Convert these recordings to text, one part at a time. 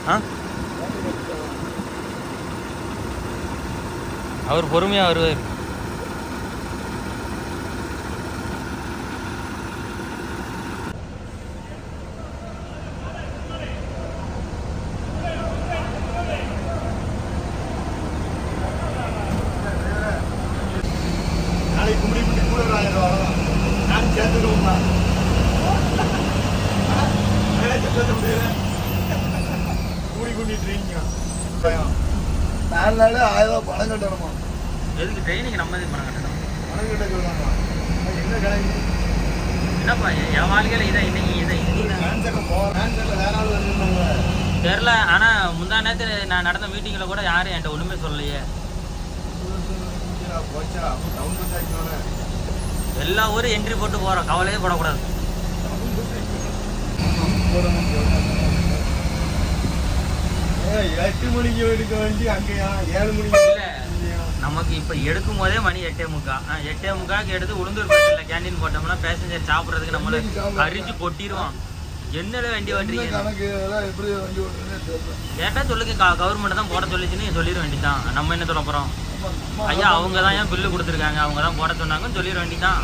ஆ அவர் பொறுமையாக வருவார் நாளைக்கு கும்படி கும்படி கூட ஆயிரம் அவ்வளோதான் நான் சேர்த்துக்கோமா கூடி கூட்டிட்டு இருக்கீங்க நாலு நாள் ஆயிரம் ரூபாய் பணம் கட்டணுமா எதுக்கு ட்ரைனிங் நம்ம இது பண்ண கட்டணும் பணம் கட்ட சொல்றாங்க என்ன கிளம்பி என்னப்பா என் என் வாழ்க்கையில் இதை இன்னைக்கு இதை இன்னைக்கு டான்ஸுக்கு போ டான்ஸில் வேற ஆள் வந்துருந்தாங்க தெரில ஆனால் முந்தா நேரத்து நான் நடந்த மீட்டிங்கில் கூட யாரும் என்கிட்ட ஒன்றுமே சொல்லலையே போச்சா டவுன் பஸ் ஆக்கினோட எல்லா ஊரும் என்ட்ரி போட்டு போகிறோம் கவலையே படக்கூடாது எட்டு மணிக்கு எடுக்க வேண்டி அங்கேயா ஏழு மணிக்கு இல்லை நமக்கு இப்போ எடுக்கும் போதே மணி எட்டே முக்கா ஆ, எட்டே முக்காக்கு எடுத்து உளுந்தூர் பேட்டில் கேண்டீன் போட்டோம்னா பேசஞ்சர் சாப்பிட்றதுக்கு நம்மள அரிச்சு கொட்டிடுவோம் என்னல வண்டி என்ன ஓட்டுறீங்க கணக்கு இதெல்லாம் எப்படி வண்டி ஓட்டுறதுனே தெரியல கேட்டால் சொல்லுங்க கவர்மெண்ட் தான் போட சொல்லிச்சுன்னு சொல்லிட வேண்டியதான் நம்ம என்ன சொல்ல போகிறோம் நம்ம- நம்ம ஐயா அவங்க தான் ஏன் பில்லு கொடுத்துருக்காங்க அவங்க தான் போட சொன்னாங்கன்னு சொல்லிட வேண்டியதான்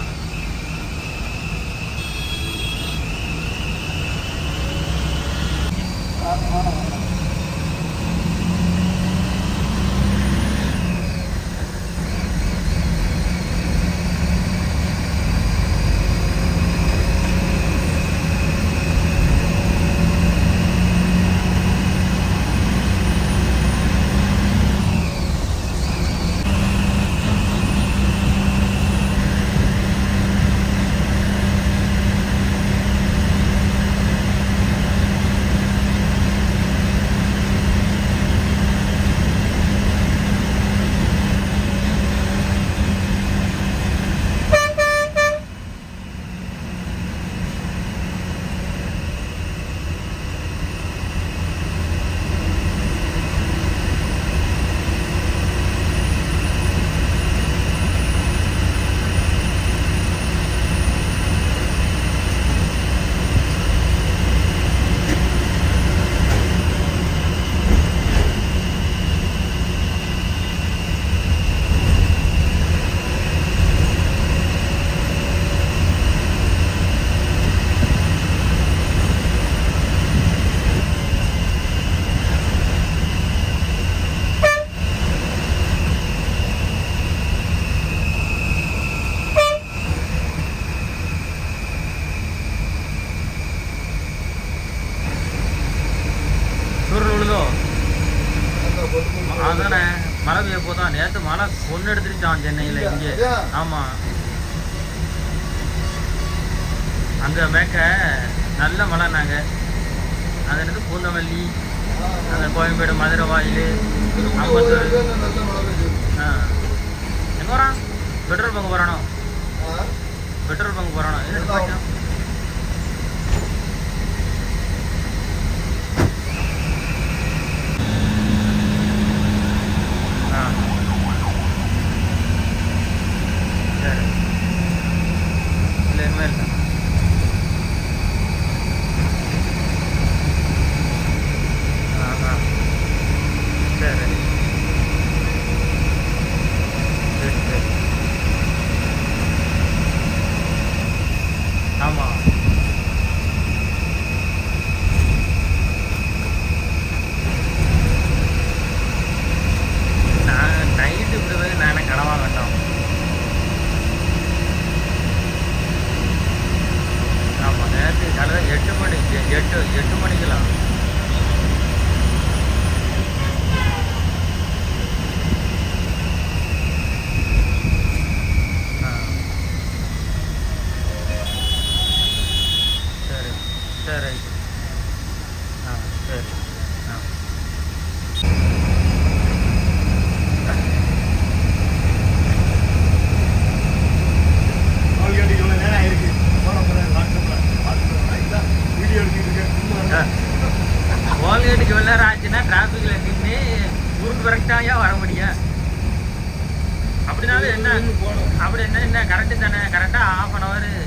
சுருள் விழுதோ அதானே மழை பெய்ய போதான் நேற்று மழை கொண்டு எடுத்துருச்சான் சென்னையில் இங்கே ஆமாம் அங்கே மேக்க நல்ல மழைனாங்க அது என்னது பூந்தமல்லி அந்த கோயம்பேடு மதுரை வாயில் அம்பத்தூர் ஆ எங்கே வரான் பெட்ரோல் பங்க் போகிறானோ பெட்ரோல் பங்க் போகிறானோ என்ன பார்த்தோம் ஆ சரி இல்லை இனிமேல் இல்லை ஆ ஆ சரி சரி சரி ஆமாம் நான் நைட்டு இப்படி போய் நான் என்ன கனவா கண்டோம் ஆமாம் நேற்று காலையில் எட்டு மணி எ- எட்டு எட்டு மணிக்கெல்லாம் ஆ. சரி சரி ஆ சரி ஆ அவங்களுக்கு இவ்வளோ நேரம் ஆயிருக்கு போன போகிறேன் வாட்ஸ்அப்பில் வாட்ஸ்அப்பில் வீடியோ எடுத்துக்கிட்டு இருக்கேன் கோல்கேட்டுக்கு இவ்வளோ நேரம் ஆச்சுன்னா டிராஃபிக்கில் நின்று ஊருக்கு கரெக்டாக வர முடியும் அப்படினாலும் என்ன போகணும் அப்படி என்ன என்ன கரெக்டு தானே கரெக்டாக ஆஃப் அன் ஹவர்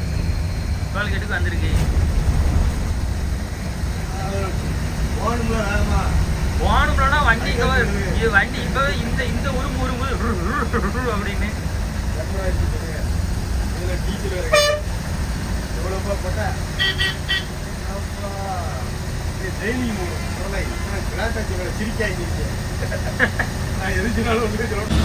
டோல்கேட்டுக்கு வந்திருக்கு போகணும்ல வேகமா போனோம்னா வண்டி இங்க வா- இது வண்டி இப்பவே இந்த இந்த உரும்பு உரும்பு அப்படின்னு எம்ஆர்ஐ சொல்லுங்க இதுல டீசல் வேற கிடையாது. எவ்வளவுப்பா போட்டா அப்பா. இது daily மூணு. சொல்லை. ஆனா glass ஆச்சு இவரை சிரிக்காதீங்க. நான் எதுக்குனாலும் வந்து சொல்றேன்.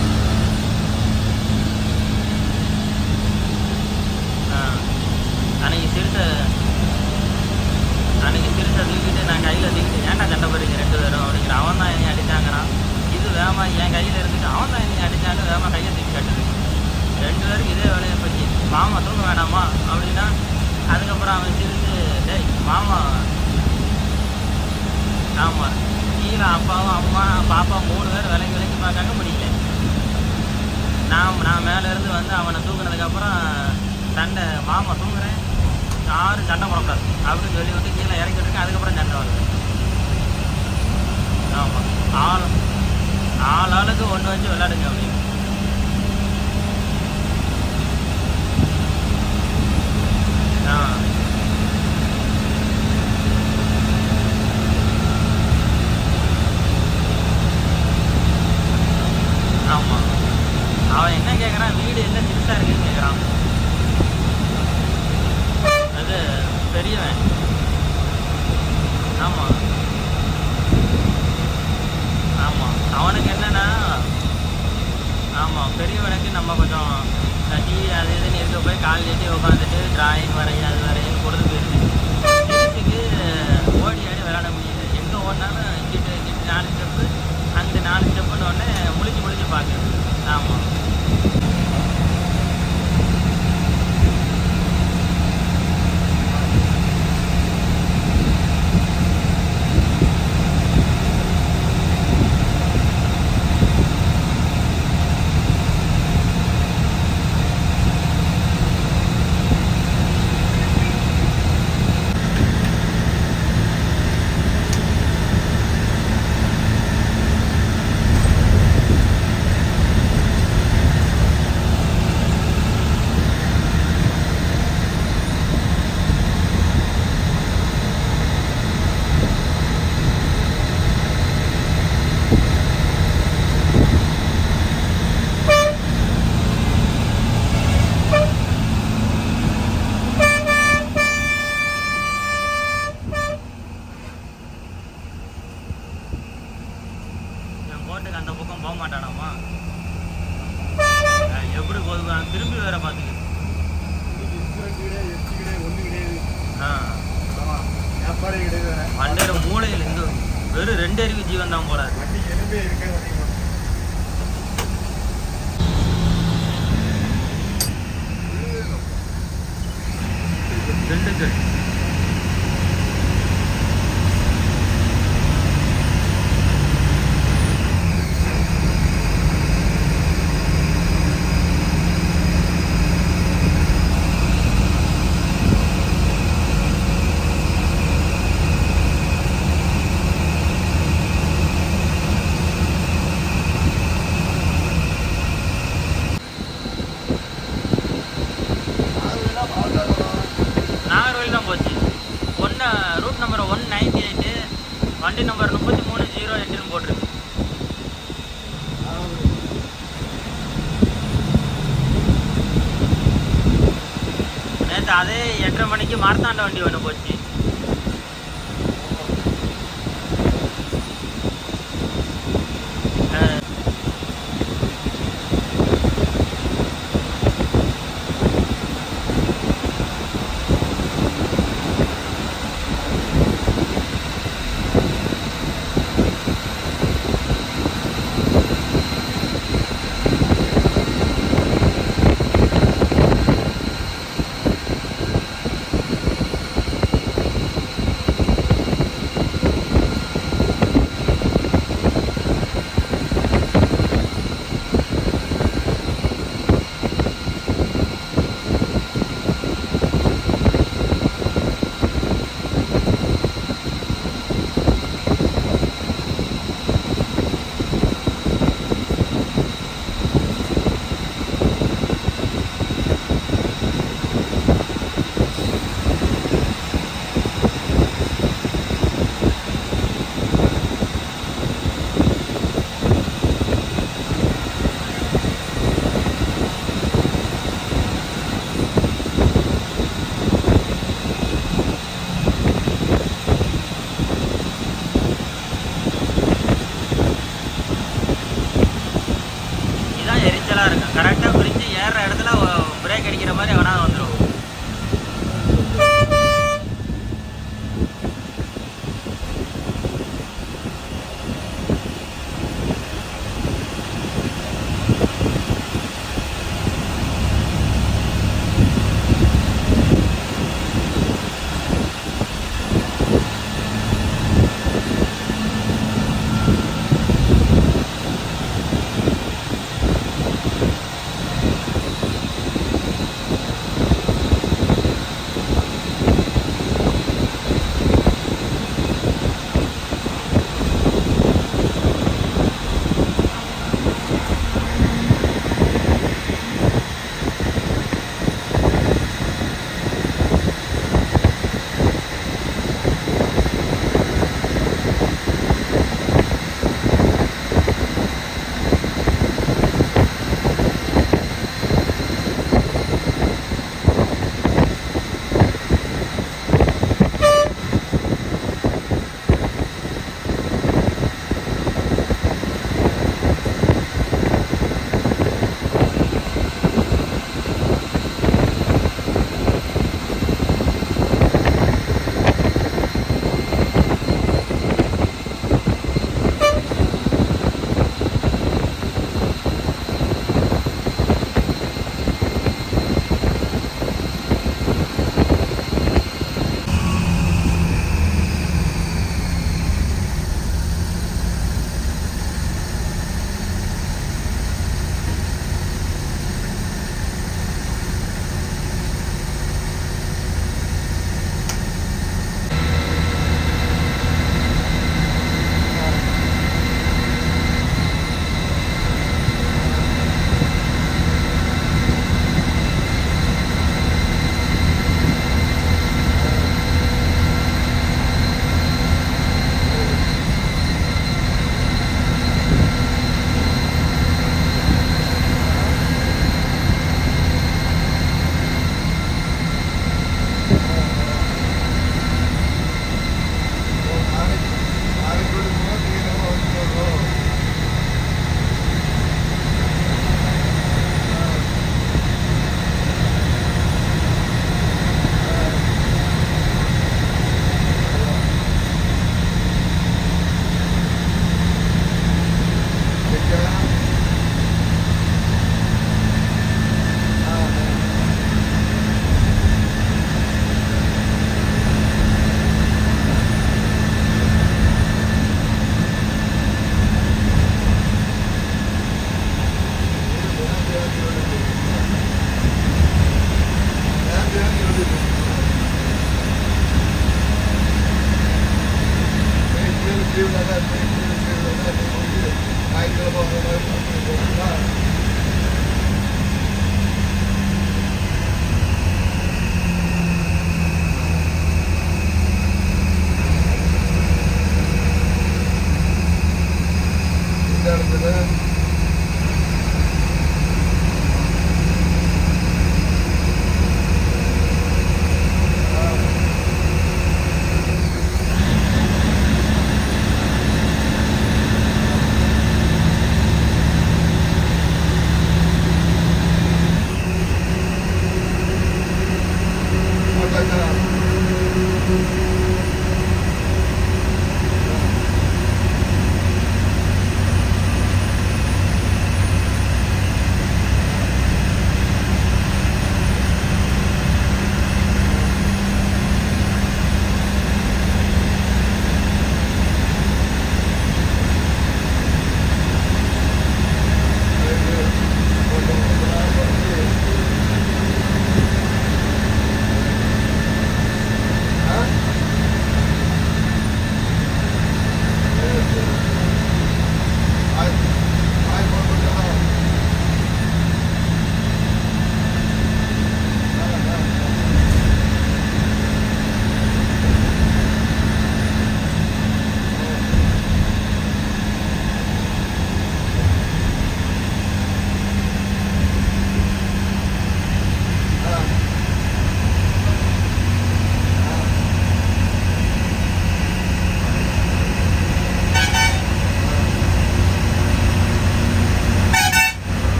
ஆ. அன்னைக்கு சிறுத்த அன்னைக்கு சிறுத்தை தூக்கிட்டு நான் கையில் தூக்கிட்டு ஏன்டா சண்டை போடுறீங்க ரெண்டு பேரும் அப்படிங்கிற அவன் தான் என்னை அடிச்சாங்கிறான் இது வேமா என் கையில் இருந்துட்டு அவன் தான் என்னை அடிச்சான்னு வேமா கையை தூக்கி கட்டுது ரெண்டு பேருக்கு இதே வேலையை போச்சு மாமா தூங்க வேணாமா அப்படின்னா அதுக்கப்புறம் அவன் சிரித்து டேய் மாமா ஆமாம் கீழே அப்பாவும் அம்மா பாப்பா மூணு பேர் விலைக்கு விலைக்கு பார்க்காங்க முடியல நான் நான் மேலே இருந்து வந்து அவனை தூக்குனதுக்கப்புறம் சண்டை மாமா தூங்குறேன் யாரும் சண்டை போடக்கூடாது அப்படின்னு சொல்லி வந்து கீழே இறக்கி விட்டுருக்கேன் அதுக்கப்புறம் சண்டை வருது ஆமாம் ஆள் ஆள் ஆளுக்கு ஒன்று வச்சு விளையாடுங்க அப்படின்னு ஆ ஆமாம் அவன் என்ன கேட்குறான் வீடு என்ன சிறுசா இருக்குன்னு கேட்குறான் அது பெரியவன் ஆமாம் ஆமாம் அவனுக்கு என்னன்னா ஆமாம் பெரியவனுக்கு நம்ம கொஞ்சம் டிவி அது இதுன்னு இருக்க போய் கால் நீட்டி உட்காந்துட்டு டிராயிங் வரைய அது வரையும் பொழுது போயிடுது சிறுசுக்கு ஓடி ஆடி விளையாட முடியுது எங்கே ஓடினாலும் இங்கிட்டு இங்கிட்டு நாலு ஸ்டெப்பு அங்கிட்டு நாலு ஸ்டெப்புன்னு உடனே முழிச்சு முழிச்சு பார்க்குது ஆமாம் என் கோட்டுக்கு அந்த பக்கம் போக மாட்டானாமா அஹ் எப்படி போதுவான் திரும்பி வேற பார்த்துக்கு இன்னைக்கு insurance கிடையாது, ST கிடையாது, ஒண்ணும் கிடையாது. ஆ ஆமா. வியாபாரம் கிடையாது வேற. மண்டையில மூளையில் இந்த வெறும் ரெண்டு அறிவு ஜீவன் தான் போறாரு வண்டிக்கு எலும்பே இருக்காது அதிகமா. திண்டுக்கல் நாகர்கோயிலா பாலக்காடுமா? நாகர்கோவில் தான் போச்சு ஒன்று route number one ninety eight வண்டி நம்பர் முப்பத்தி மூணு ஜீரோ எட்டுன்னு போட்டிருக்கு நாகர்கோயில். நேற்று அதே எட்டரை மணிக்கு மார்த்தாண்ட வண்டி ஒன்று போச்சு அஹ்,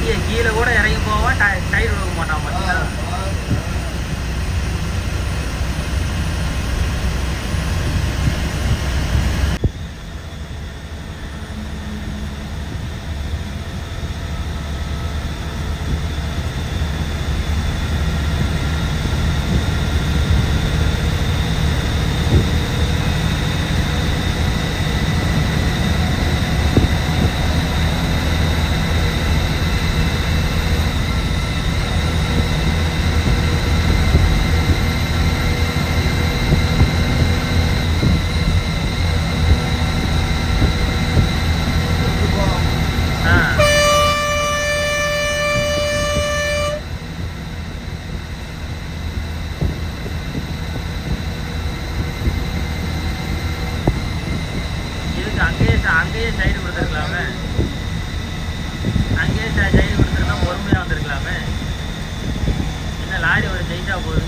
வண்டியை கீழே கூட இறங்கி போவான் சைடு விட மாட்டான் பார்த்தீங்களா ஆ இதுக்கு அங்கேயே அங்கேயே சைடு கொடுத்துருக்கலாமே அங்கேயே சைடு கொடுத்துருந்தா பொறுமையாக வந்திருக்கலாமே என்ன லாரி ஒரு ஜெயிச்சா போகுது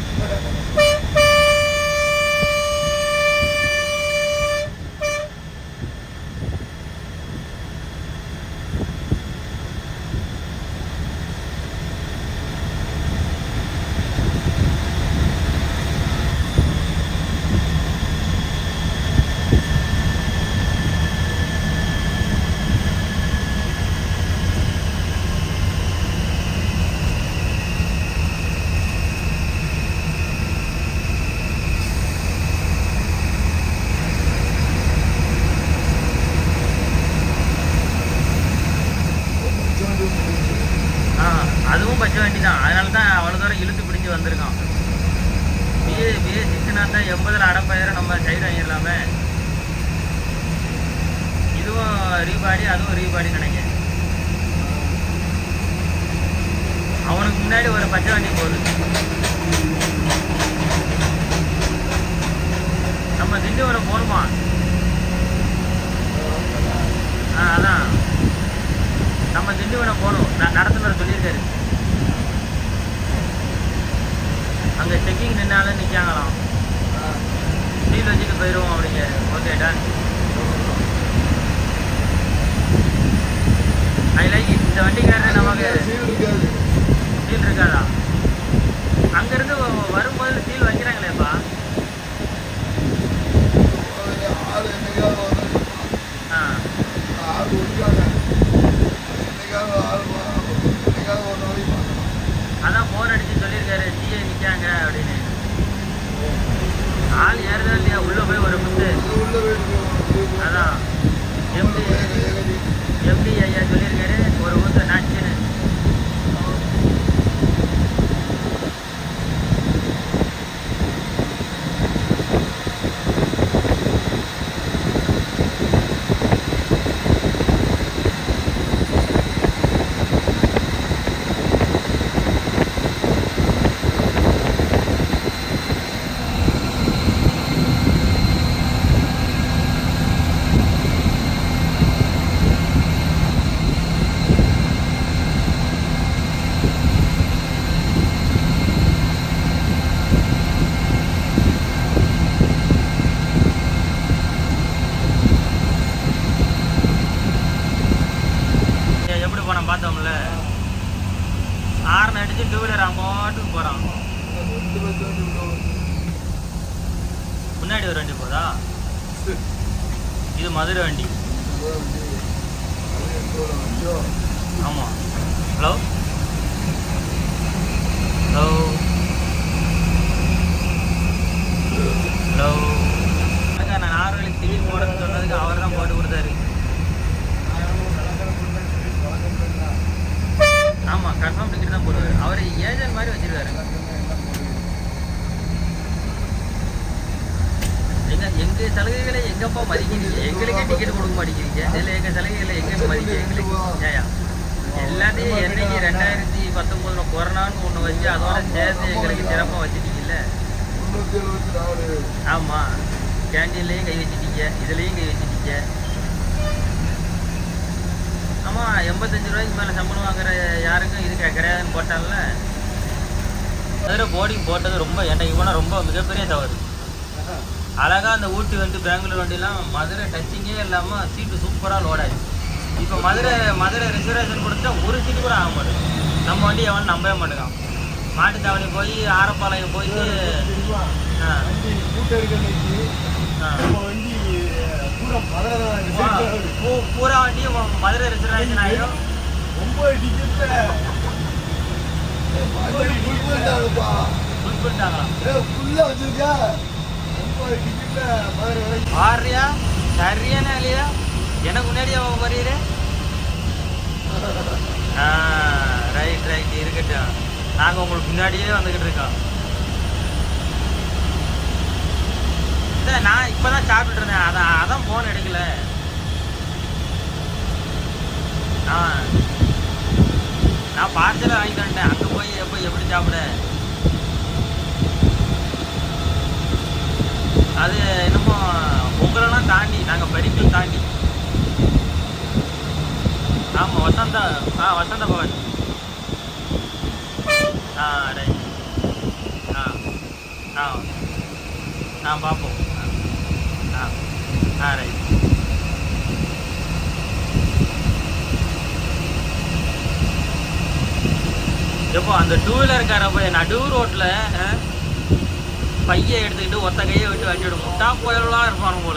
ஆ அதுவும் பச்சை வண்டி தான் அதனால தான் அவ்வளோ தூரம் இழுத்து பிடிச்சி வந்திருக்கான் பிஏ பிஏ சிக்ஸ்னா தான் எண்பதில் அடப்பாயிரம் நம்ம சைடு வாங்கிடலாமே இதுவும் ரீபாடி அதுவும் ரீபாடி நினைக்கிறேன் அவனுக்கு முன்னாடி ஒரு பச்சை வண்டி போகுது நம்ம திண்டிவனம் போகணுமா ஆ அதான் நம்ம திண்டிவனம் போகணும் நான் நடத்துனர் சொல்லியிருக்காரு அங்கே செக்கிங் நின்னாலும் நிற்காங்களாம் சீல் வச்சுட்டு போயிடுவோம் அப்படிங்க ஓகே டன் ஐ லைக் இந்த வண்டிக்காரர் நமக்கு சீல் இருக்காதா அங்கேருந்து வரும்போது சீல் வைக்கிறாங்களேப்பா ஆ அதான் ஃபோன் அடிச்சு சொல்லியிருக்காரு சிஏ நிற்காங்க அப்படின்னு ஆள் ஏறுதா இல்லையா உள்ளே போய் ஒரு முத்து அதான் எம்டி எம்டி ஐயா சொல்லியிருக்காரு ஒரு ஊத்து நாச்சுன்னு ஏ, எப்படி போனான் பார்த்தோம்ல ஆர்ன் அடிச்சு டூ வீலர் அம்மாட்டுக்கு போகிறான் முன்னாடி ஒரு வண்டி போதா இது மதுரை வண்டி ஆமாம் ஹலோ ஹலோ ஹலோ நான் ஆறு வேலைக்கு டிக்கெட் போடுறேன்னு சொன்னதுக்கு அவர் தான் போட்டு கொடுத்தாரு ஆமாம் கன்ஃபார்ம் டிக்கெட் தான் போடுவார் அவர் ஏஜென்ட் மாதிரி வச்சிருக்காரு எங்க எங்க சலுகைகளை எங்கப்பா மதிக்கிறீங்க எங்களுக்கே டிக்கெட் கொடுக்க மாட்டேங்கிறீங்க இதில் எங்க சலுகைகளை எங்க மதிக்க எங்களுக்கு ஏயா எல்லாத்தையும் என்னைக்கு ரெண்டாயிரத்தி பத்தொம்போதுல கொரோனான்னு ஒன்று வச்சு அதோட சேர்த்து எங்களுக்கு சிறப்பாக வச்சுட்டீங்கல்ல ஆமாம் கேண்டீன்லேயும் கை வச்சுட்டீங்க இதுலேயும் கை வச்சுட்டீங்க ஆமாம் எண்பத்தஞ்சு ரூபாய்க்கு மேலே சம்பளம் வாங்குற யாருக்கும் இது கெ- கிடையாதுன்னு போட்டான்ல அதில் போர்டிங் போட்டது ரொம்ப என்னைக்கு போனால் ரொம்ப மிகப்பெரிய தவறு அழகாக அந்த ஊட்டி வந்து பெங்களூர் வண்டிலாம் மதுரை டச்சிங்கே இல்லாமல் சீட்டு சூப்பராக லோட் ஆயிடுச்சு இப்போ மதுரை மதுரை ரிசர்வேஷன் கொடுத்தா ஒரு சீட்டு கூட ஆக மாட்டேங்குது நம்ம வண்டி எவன் நம்பவே மாட்டேங்கான் மாட்டுத்தாவணி போய் ஆரப்பாளையம் போயிட்டு தெரியுமா? ஆ, வண்டி கூட்டம் இருக்கிற ஆ. நம்ம வண்டி பூரா மதுரை தான் வா, இருக்கு. பூ- பூரா வண்டி உன் மதுரை ரிசர்வேஷன் ஆகிடும் ஒன்பது டிக்கெட்ல வண்டி full பண்ணிட்டாங்கப்பா. புக் பண்ணிட்டாங்களாம் ஏய், full ஆ வச்சிருக்க? ஒன்பது டிக்கெட்ல மதுரை வரைக்கும் ஆடுறியா சரியான இல்லையா எனக்கு முன்னாடி அவன் வருகிறே ஆ ரைட் ரைட் இருக்கட்டும் நாங்கள் உங்களுக்கு முன்னாடியே வந்துக்கிட்டு இருக்கோம் இல்லை நான் இப்போ தான் சாப்பிட்டுட்டு இருந்தேன் அதான் அதான் ஃபோன் எடுக்கல ஆ நான் பார்சலாக வாங்கிட்டு வந்துட்டேன் அங்கே போய் எப்போ எப்படி சாப்பிட அது என்னமோ உங்களெல்லாம் தாண்டி நாங்கள் பெரிக்கல் தாண்டி ஆமாம் வசந்தா ஆ வசந்த பவன் ஆ ரைட் ஆ ஆ ஆ பார்ப்போம் ஆ ஆ ரைட் எப்போ அந்த டூ வீலர் காரை போய் நடு ரோட்டில் பையை எடுத்துக்கிட்டு ஒத்த கையை விட்டு வண்டியோட முட்டா புயலாம் இருப்பானு போல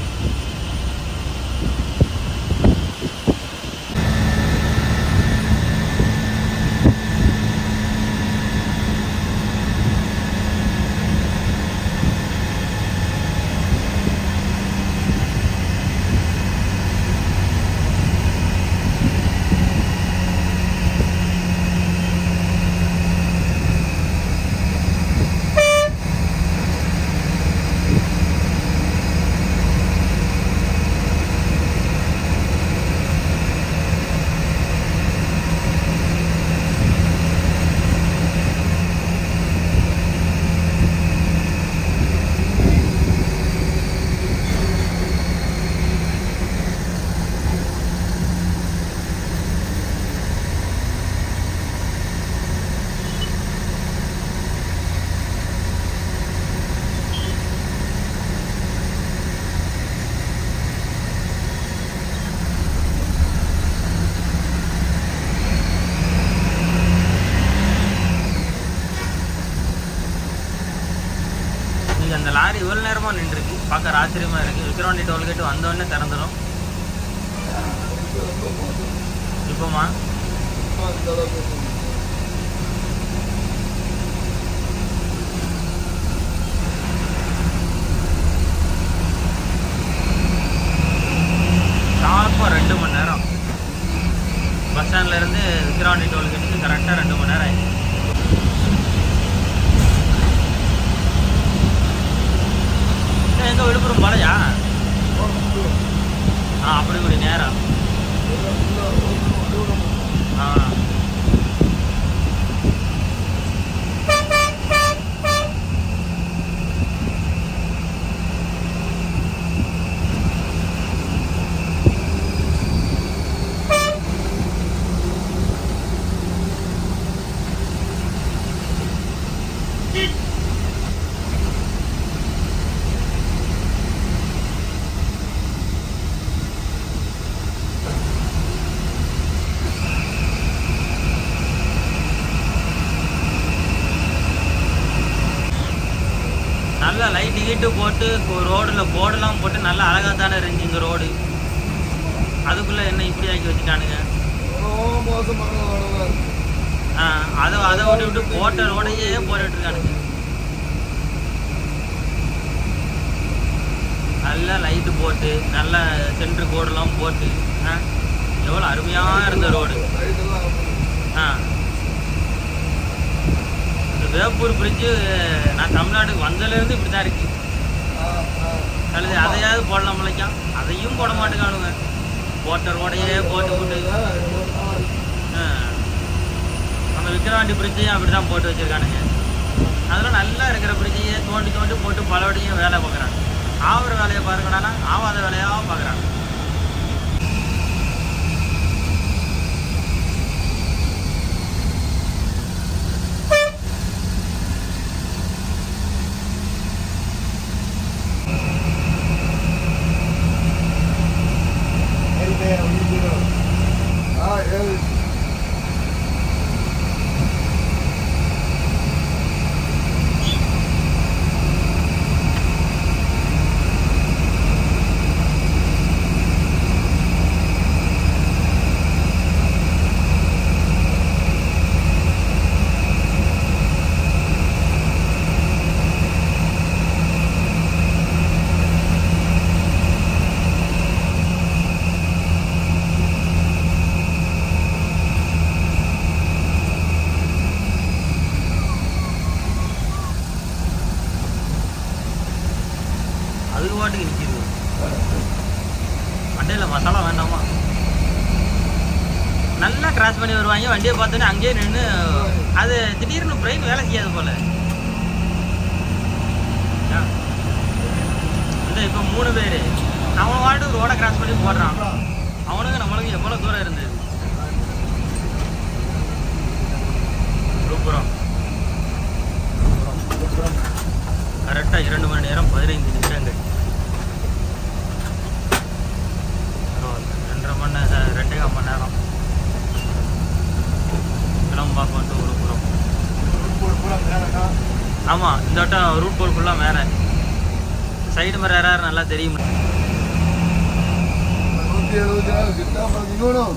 நீங்க அந்த லாரி இவ்வளவு நேரமா நின்றுருக்கு பார்க்க ஆச்சரியமா இருக்கு விக்ரவாண்டி டோல்கேட் வந்தோடனே திறந்துடும் இப்போமா அந்த அளவுக்கு ஷார்ப்பாக ரெண்டு மணி நேரம் பஸ் ஸ்டாண்ட்ல இருந்து விக்ரவாண்டி டோல்கேட்டுக்கு கரெக்டாக ரெண்டு மணி நேரம் ஆயிடுச்சு இன்னும் எங்க விழுப்புரம் போலையா ஆ அப்படி கூடி நேரம் ஆ நல்லா லைட் கீட்டு போட்டு ரோடில் போர்டெல்லாம் போட்டு நல்லா அழகாக தானே இருந்துச்சு இந்த ரோடு அதுக்குள்ளே என்ன இப்படி ஆக்கி வச்சுட்டானுங்க ரொம்ப மோசமான ரோடா இருக்கு. ஆ அதை அதை விட்டு விட்டு போட்ட ரோடையே போட்டுட்டு இருக்கானுங்க நல்லா லைட்டு போட்டு நல்ல சென்ட்ரு கோடெல்லாம் போட்டு ஆ எவ்வளோ அருமையாக இருந்த ரோடு Light எல்லாம் off பண்ணு. ஆ இந்த வேப்பூர் பிரிட்ஜு நான் தமிழ்நாட்டுக்கு வந்ததுலேருந்து இப்படி தான் இருக்கு ஆ, ஆ. அல்லது அதையாவது போடலாம் முளைக்காம் அதையும் போட மாட்டேங்கானுங்க போட்ட ரோடையே போட்டு போட்டு ஆ. அந்த விக்கிரவாண்டி பிரிட்ஜையும் அப்படி தான் போட்டு வச்சிருக்கானுங்க அதெல்லாம் நல்லா இருக்கிற பிரிட்ஜையே தோண்டி தோண்டி போட்டு பலபடியும் வேலை பார்க்குறாங்க ஆவுற வேலையை பாருங்கடானா ஆவாத வேலையாக பார்க்குறாங்க சரி, ஆ ஏழு அதுக்கு பாட்டுக்கு நிற்கிது வண்டியில் மசாலா வேண்டாமா நல்லா கிராஸ் பண்ணி வருவாங்க வண்டியை பார்த்தோன்னே அங்கேயே நின்று அது திடீர்னு பிரெயின் வேலை செய்யாது போல ஏன்? இந்த இப்போ மூணு பேர் அவன் வாட்டு ரோட கிராஸ் பண்ணி போடுறான் அவனுக்கு நம்மளுக்கு எவ்வளோ தூரம் இருந்தது விழுப்புரம் கரெக்டாக இரண்டு மணி நேரம் பதினைந்து நிமிடங்கள் பரவாயில்ல. ரெண்டரை மணி நேரம் ரெண்டே கால் மணி நேரம் கிளம்பாக்கம் டு விழுப்புரம் ஆமாம் இந்த வட்டம் ரூட் போல் ஃபுல்லாக மேலே சைடு மரம் யாராரு நல்லா தெரியும் நூத்தி எழுபத்தி நாலு சித்தாம்பரம் இன்னொன்னும்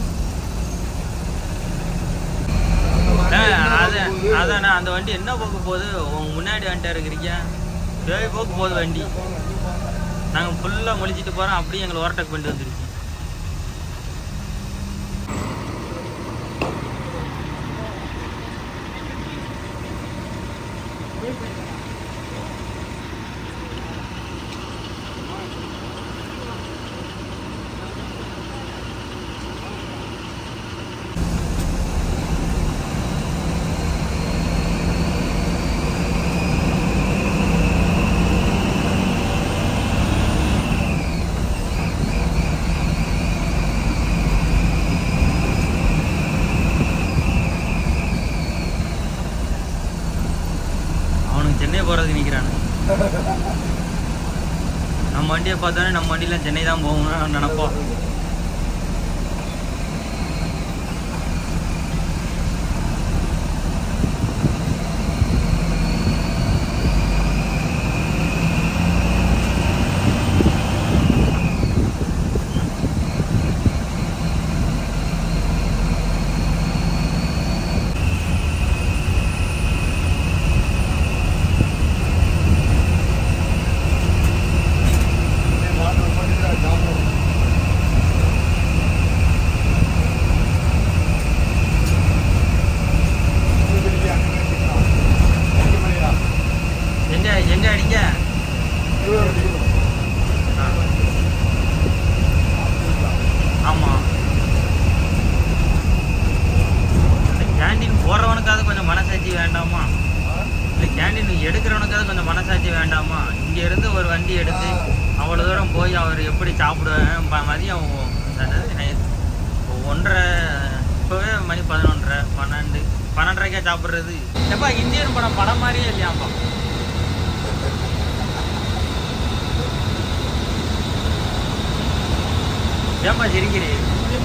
அது அதாண்ணா அந்த வண்டி என்ன போக்கு போகுது உங்க முன்னாடி வந்துட்டா இருக்கிறீங்க வேக போக்கு போகுது வண்டி நாங்கள் ஃபுல்லாக முழிச்சிட்டு போகிறோம் அப்படியே எங்களை ஓவர்டேக் பண்ணிட்டு வந்துருச்சு அவனுக்கு சென்னை போகிறதுக்கு நிற்கிறானு நம்ம வண்டியை பார்த்தானே நம்ம வண்டியில் சென்னை தான் போகணும்னு நினைப்போம் எங்க எங்க அடிக்க ஆ. ஆமா இந்த கேண்டீன் போறவனுக்காவது கொஞ்சம் மனசாட்சி வேண்டாமா இல்லை கேண்டீன் எடுக்கிறவனுக்காவது கொஞ்சம் மனசாட்சி வேண்டாமா இங்க இருந்து ஒரு வண்டி எடுத்து அவ்வளோ தூரம் போய் அவர் எப்படி சாப்பிடுவேன் ப- மதியம் ஒ- அதாவது நை- ஒன்றரை இப்போவே மணி பதினொன்றரை பன்னெண்டு பன்னெண்டரைக்கா சாப்பிட்றது எப்பா இந்தியன் படம் படம் மாதிரியே இல்லையாப்பா ஏன்பா சிரிக்கிறீ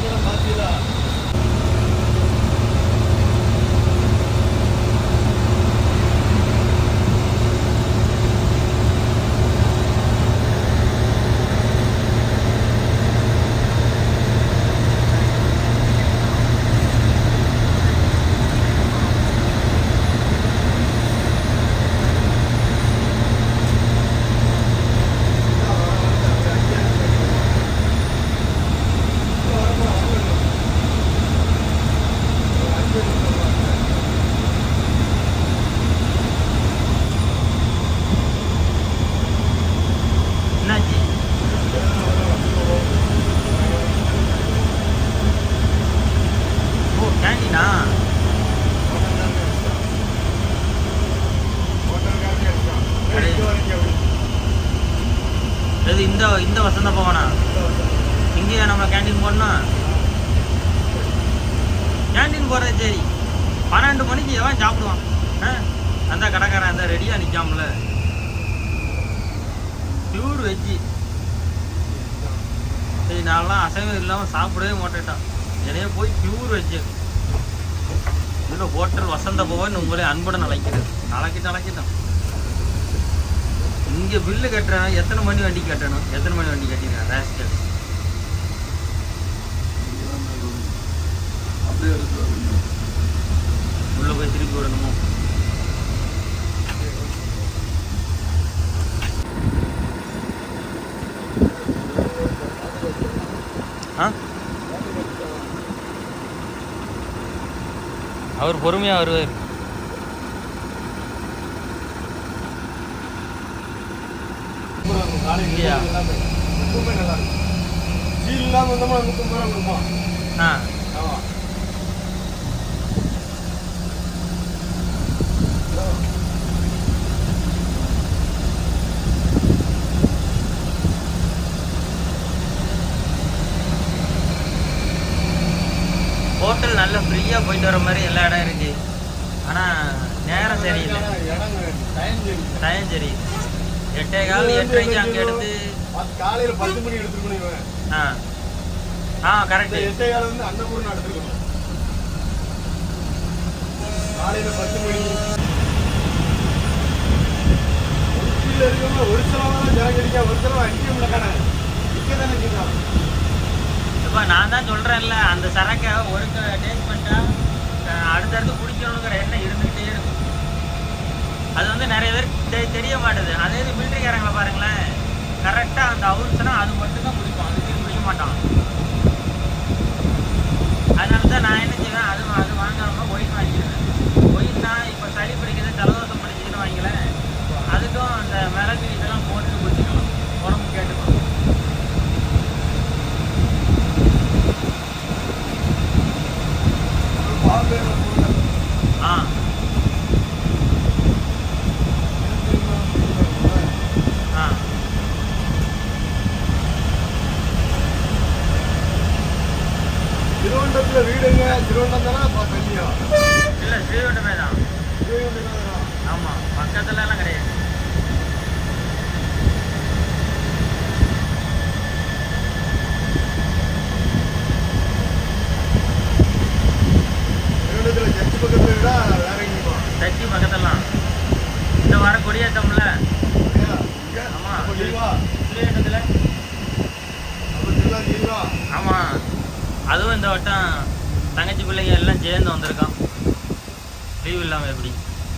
என்னாச்சு ஓ கேண்டீனா எது இந்த இந்த வசந்த பவனா இங்கேயா நம்ம கேண்டீன் போடணும் கேண்டீன் போறது சரி பன்னெண்டு மணிக்கு எவன் சாப்பிடுவான் ஆ? அந்த கடைக்காரன் அந்த ரெடியாக நிற்காமல பியூர் வெஜ்ஜி சரி நான்லாம் அசைவம் இல்லாமல் சாப்பிடவே மாட்டேன்ட்டான் என்னைய போய் பியூர் வெஜ்ஜு இதில் ஹோட்டல் வசந்த பவன் உங்களை அன்புடன் அழைக்கிறது அழைக்கிட்டு அழைக்கிட்டோம் இங்கே பில்லு கட்டுறேன் எத்தனை மணி வண்டி கட்டணும் எத்தனை மணி வண்டி கட்டிருக்கேன் ரேஸ்கல் அப்படியே எடுத்து வரணும். உள்ளே போய் திருப்பி விடணுமோ ஆ அவர் பொறுமையாக வருவார் காலையில் இல்லையா? எல்லாமே எப்பவுமே நல்லா இருக்கும் சீல் இல்லாமல் வந்தோம்னா நூற்றம்பது ரூபா கொடுப்போம் ஆ ஆமாம் ஹோட்டல் நல்ல ஃப்ரீயாக போயிட்டு வர மாதிரி எல்லா இடம் இருக்கு ஆனால் நேரம் சரியில்லை இடம் டைம் சரி டைம் சரியில்லை எட்டே கால் எட்டரைக்கு அங்கே எடுத்து பத்து- காலையில பத்து மணி எடுத்துருக்கணும் இவன் ஆ ஆ இந்த கரெக்டு எட்டே கால வந்து அன்னபூர்ணம் எடுத்துருக்கணும் காலையில பத்து மணி உச்சியில இருக்கவங்க ஒரு சிலவங்க ஜனம் கிடைக்க ஒரு சிலவங்க அடிக்க முடியல நிக்க தானே கேட்கலாம் இப்போ நான் தான் சொல்கிறேன்ல அந்த சரக்கை ஒரு டேஸ்ட் பண்ணிட்டா அஹ், அடுத்தடுத்து குடிக்கணுங்கிற எண்ணம் இருந்துக்கிட்டே இருக்கும் அது வந்து நிறைய பேர் தெ- தெரிய மாட்டுது அதே இது மிலிட்ரிக்காரங்களை பாருங்களேன் கரெக்டாக அந்த அவுன்ஸ்னா அது மட்டும்தான் குடிப்பான் அது திரும்பி குடிக்க மாட்டான் அதனால தான் நான் என்ன செய்வேன் அது அது வாங்காம ஒயின் வாங்கிடுவேன் ஒயின்னா இப்போ சளி பிடிக்குது ஜலதோஷம் பிடிக்குதுன்னு வாங்கிக்கலேன் அதுக்கும் அந்த மிளகு இதெல்லாம் போட்டு குடிச்சிக்கலாம் உடம்பு கேட்டுக்கும் ஆ ஆ திருவனந்தபுரத்துல வீடுங்க திருவனந்தம் தானே கல்வியா இல்லை ஸ்ரீவைண்டமே தான் திருவனந்தபுரம் தானா? ஆமாம் பக்கத்துல எல்லாம் கிடையாது திருவனந்தபுரத்துல சர்ச்சு பக்கத்துல வீடா வேற எங்கேயுமா சக்தி பக்கத்துலாம் இந்த வாரம் கொடியேற்றம்ல ஏன்? இங்க? ஆமா. அப்ப லீவா? ஸ்ரீவைண்டத்தில் அப்ப திருவிழா லீவா? ஆமாம் அதுவும் இந்த வட்டம் தங்கச்சி பிள்ளைங்க எல்லாம் சேர்ந்து வந்திருக்கோம் லீவ் இல்லாமல் எப்படி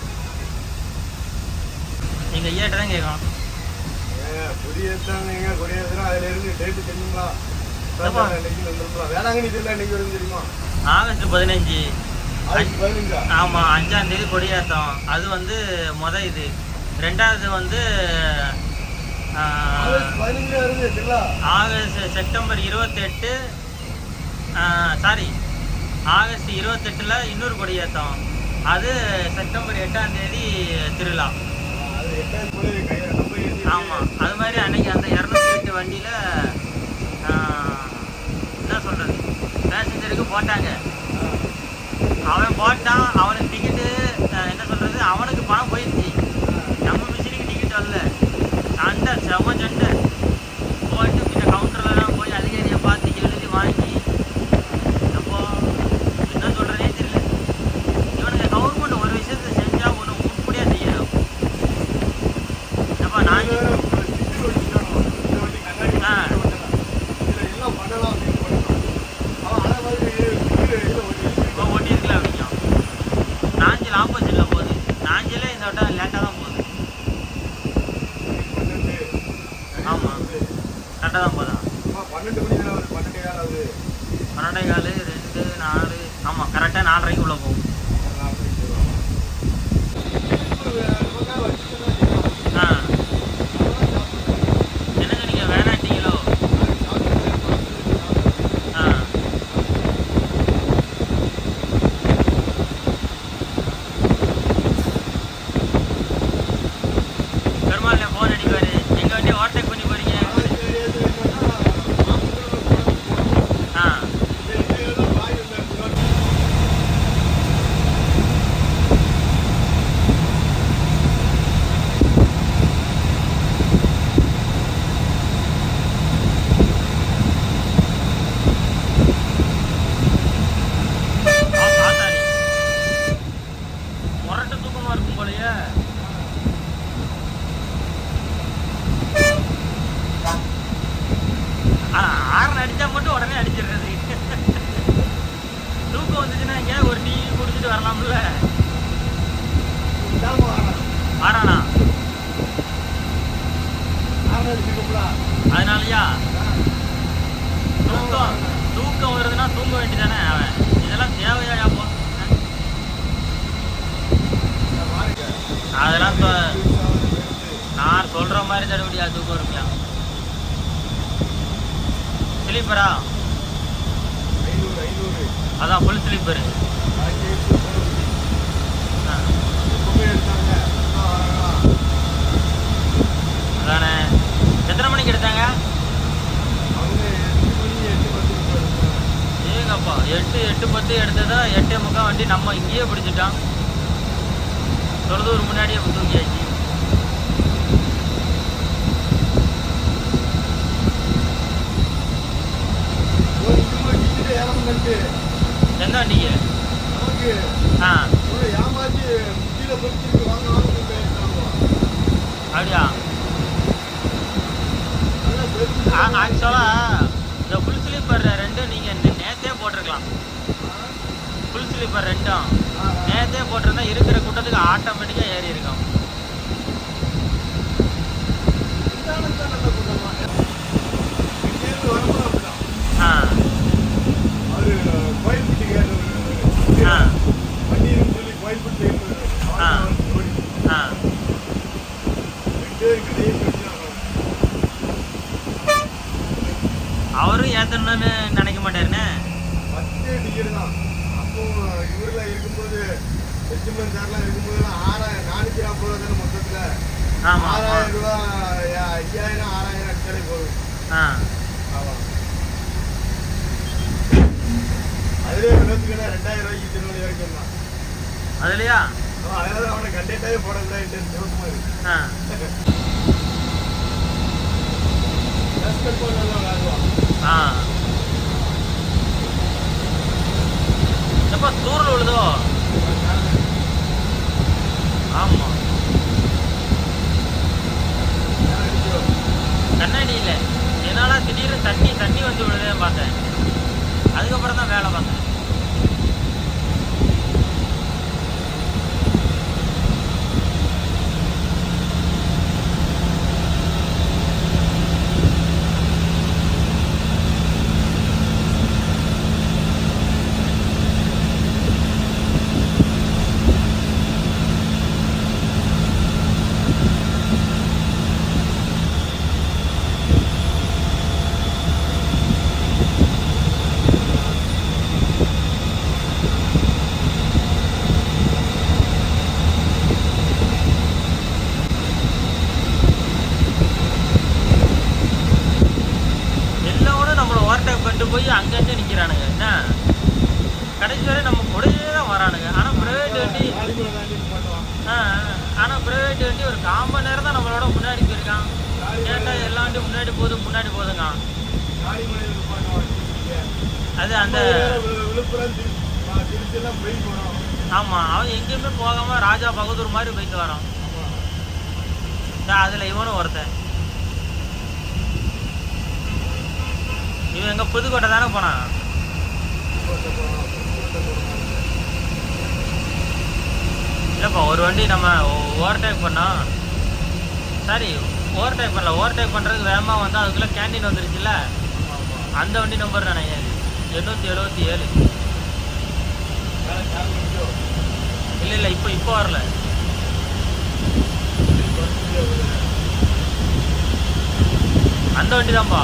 எங்கள் ஐயாட்ட தான் கேட்கணும் ஏன், கொடியேத்தானீங்க, கொடியேத்துனா அதுல இருந்து date தெரியுங்களா? ஆமா. இன்னைக்கு வந்துருங்களா? வேளாங்கண்ணி திருவிழா இன்னைக்கு வருது தெரியுமா? ஆகஸ்ட் பதினஞ்சு ஆகஸ்ட் பதினஞ்சா? ஆமாம் அஞ்சாம் தேதி கொடியேற்றம் அது வந்து முத இது ரெண்டாவது வந்து ஆ, ஆகஸ்ட் பதினஞ்சுல வருது திருவிழா. ஆகஸ்ட் செப்டம்பர் இருபத்தெட்டு சாரி ஆகஸ்ட் இருபத்தெட்டில் இன்னொரு கொடியேற்றம் அது செப்டம்பர் எட்டாம் தேதி திருவிழா அது எட்டாவது போல கையில நம்ம ஏத்தி ஆமாம் அது மாதிரி அன்னைக்கு அந்த இரநூத்தி எட்டு வண்டியில் என்ன சொல்கிறது பேசஞ்சருக்கு போட்டாங்க அவன் போட்டான் அவனுக்கு டிக்கெட்டு என்ன சொல்கிறது அவனுக்கு பணம் போயிடுச்சு நம்ம மிஷினுக்கு டிக்கெட் வரல சண்டை செம சண்டை போயிட்டு பின்ன கவுண்டர்லலாம் போய் அதிகாரியை பார்த்து எழுதி வாங்கி அப்போ என்ன சொல்கிறதே தெரியல இவனுக்கு கவர்மெண்ட் ஒரு விஷயத்தை செஞ்சால் ஒன்று உருப்படியாக செய்யணும் அப்போ நான் வேற ஒரு sticker ஒட்டிட்டானோ? இந்த வண்டி கண்ணாடி ஆ. ஒட்டலாம். இதுல எல்லாம் பண்ணலாம் அப்படின்னு போட்டான். அவன் அதே மாதிரி sticker இதுல ஒட்டி இப்போ வச்சிருக்கான். ஓட்டியிருக்கல அப்படிங்கும் நாஞ்சில் ஆப்போசிட்டில் போகுது நாஞ்சிலே இந்த வட்டம் லேட்டாக தான் போகுது பன்னெண்டு. ஆமாம் கரெக்டாக தான் போதான் அம்மா, பன்னெண்டு மணி தானே வருது, பன்னெண்டே கால் ஆகுது. பன்னெண்டே காலு ரெண்டு நாலு ஆமாம் கரெக்டாக நாலரைக்கு உள்ள போகும் நான் அப்படி சொல்லுவேன். ஒரு பக்கம் வச்சுட்டு தான் செய்யணும். ஆ என்ன சொன்னீங்க வேணாட்டீங்களோ ஆ பெருமாள் ஃபோன் அடிப்பாரு எங்க வண்டி ஓவர்டேக் பண்ணி போறீங்க ஆ முடிச்சுட்டு வரலாம்ல இதாம வாடா. ஆறானா ஆறாவது பிக்கப்லா. அதனாலயா ஆ. தூக்கம் தூக்கம் வருதுன்னா தூங்க வேண்டியதானே அவன் இதெல்லாம் தேவையா அப்போ இந்த பாருங்க. அதெல்லாம் சொ- புதுசாவது வருது. நான் சொல்ற மாதிரி தடவையா தூக்கம் வருமியா ஸ்லீப்பரா ஐநூறு, ஐநூறு. அதான் ஃபுல் ஸ்லீப்பரு பாக்கெட் போடுறது. எப்பவுமே எடுத்தாங்க. ஆ, ஆ, ஆ. அதானே எத்தனை மணிக்கு எடுத்தாங்க அவங்க எட்டு மணி, எட்டு பத்துக்கு போயிருக்காங்க. ஏங்கப்பா எட்டு எட்டு பத்து எடுத்ததா எட்டே முக்கால் வண்டி நம்ம இங்கேயே பிடிச்சிட்டோம் தொலைதூர் முன்னாடியே தூங்கியாச்சு ஒரு நிமிஷமா டிக்கெட் ஏறணும்னுட்டு எந்த வண்டிக்கு நமக்கு ஆ ஒரு ஏமாத்தி கீழே பிடிச்சிட்டு வாங்க வாங்க பேசுறாங்க அப்படியா நல்லா பெருசு ஆக்சுவலாக இந்த ஃபுல் ஸ்லீப்பர் ரெண்டும் நீங்கள் நேத்தே போட்டிருக்கலாம் ஃபுல் ஸ்லீப்பர் ரெண்டும் நேத்தே போட்டிருந்தா இருக்கிற கூட்டத்துக்கு ஆட்டோமேட்டிக்காக ஏறி இருக்கும் ஆ அவரு கோயில்பட்டி ஆ பன்னீர்னு சொல்லி கோயில்பட்டி ஆ. ஆ அவரும் ஏற்றணும்னு நினைக்க மாட்டாருண்ணே பத்து டிக்கெட் தான் அப்போ இவரில் இருக்கும்போது எஸ்டிமெண்ட் சார்லாம் இருக்கும்போது ஆறாயிரம் நானூற்றி நாற்பது ரூபா தானே மொத்தத்தில் ஆமாம் ஆறாயிரம் ரூபா ஐயாயிரம் ஆறாயிரம் அடிச்சாலே போதும் ஆ ஆமாம் அதுலேயே வினத்துக்குன்னா ரெண்டாயிரம் ரூபாய்க்கு திருநெல்வேலி வரைக்கும் தான் அதுலையா அவன் அதனால அவனை கண்டக்டாகவே போடக்கூடாது சிவகுமார் ஆ ரெஸ்பெக்ட் பண்ணலாம் விளையாடுவான் ஆ எப்போ தூரல் விழுதோ ஆமாம் கண்ணாடி இல்லை என்னால திடீர்னு தண்ணி தண்ணி வந்து விழுதே பார்த்தேன் அதுக்கப்புறம் தான் வேலை பார்த்தேன் எல்லோரும் நம்மளை ஓவர்டேக் பண்ணிட்டு போய் அங்கங்கே நிற்கிறானுங்க என்ன கடைசி வரை நம்ம கூடயே தான் வரானுங்க ஆனால் ப்ரைவேட் வண்டி காளிமலை தாண்டி பண்ணுவான் ஆ ஆனால் ப்ரைவேட் வண்டி ஒரு கால் மணி நேரம் தான் நம்மளோட முன்னாடி போயிருக்கான் கேட்டால் எல்லா வண்டியும் முன்னாடி போகுது முன்னாடி போகுதுங்க காளிமலையில் பண்ணுவான் அது அந்த விழுப்புரம் திரு- ஆ, திருச்சியெல்லாம் போய் போனோம் ஆமாம் அவன் எங்கேயுமே போகாமல் ராஜா பகதூர் மாதிரி போயிட்டு வரான் அதில் இவனும் ஒருத்தன் இவன் எங்கே புதுக்கோட்டை தானே போனான் இல்லைப்பா ஒரு வண்டி நம்ம ஓவர்டேக் பண்ணோம் சாரி ஓவர்டேக் பண்ணல ஓவர்டேக் பண்ணுறதுக்கு வேகமாக வந்து அதுக்குள்ளே கேண்டீன் வந்துருச்சுல்ல அந்த வண்டி நம்பர் நினைக்காது எண்ணூற்றி எழுபத்தி ஏழு இல்லை இல்லை இப்போ இப்போ வரல அந்த வண்டி தான்ப்பா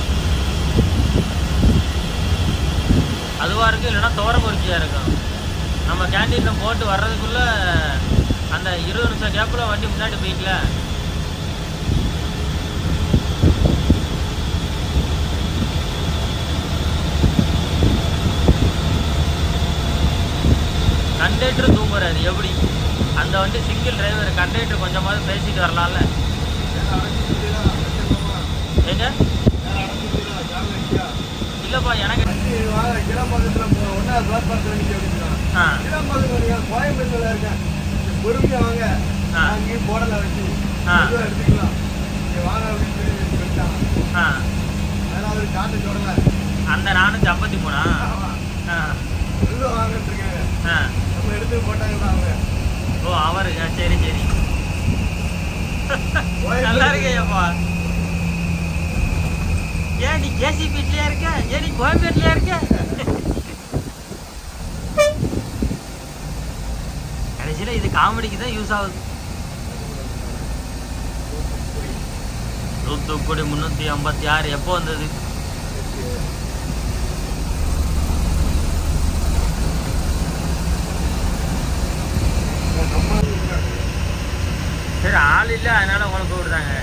அதுவாக இருக்கு இல்லைன்னா துவரமுறிச்சியாக இருக்கும் நம்ம கேண்டீனில் போட்டு வர்றதுக்குள்ள அந்த இருபது நிமிஷம் கேப்பில் வண்டி முன்னாடி போயிக்கல கண்டக்டர் தூங்குறாரு எப்படி அந்த வண்டி சிங்கிள் டிரைவர் கண்டக்டர் கொஞ்சமாவது பேசிட்டு வரலாம்ல எங்க இல்லைப்பா எனக்கு ஆ கோயம்புத்தூர்ல இருக்கேன் பொறுமையா வாங்க ஆ. அங்கேயும் போடல வச்சு ஆ. மெதுவா எடுத்துக்கலாம் இங்க வாங்க அப்படின்னு சொல்லி சொல்லிட்டாங்க ஆ அதனால அவரு காட்ட சொல்லல அந்த நானூற்றி ஐம்பத்தி மூணா ஆமா. ஆ உள்ள வாங்கிட்டு இருக்காங்க ஆ நம்ம கோயம்பேட்லயா இருக்க கடைசியில இது காமெடிக்கு தான் யூஸ் ஆகுது தூத்துக்குடி முன்னூத்தி ஐம்பத்தி ஆறு எப்போ வந்தது நம்ம சரி ஆள் இல்ல அதனால உங்களை கூப்பிடுறாங்க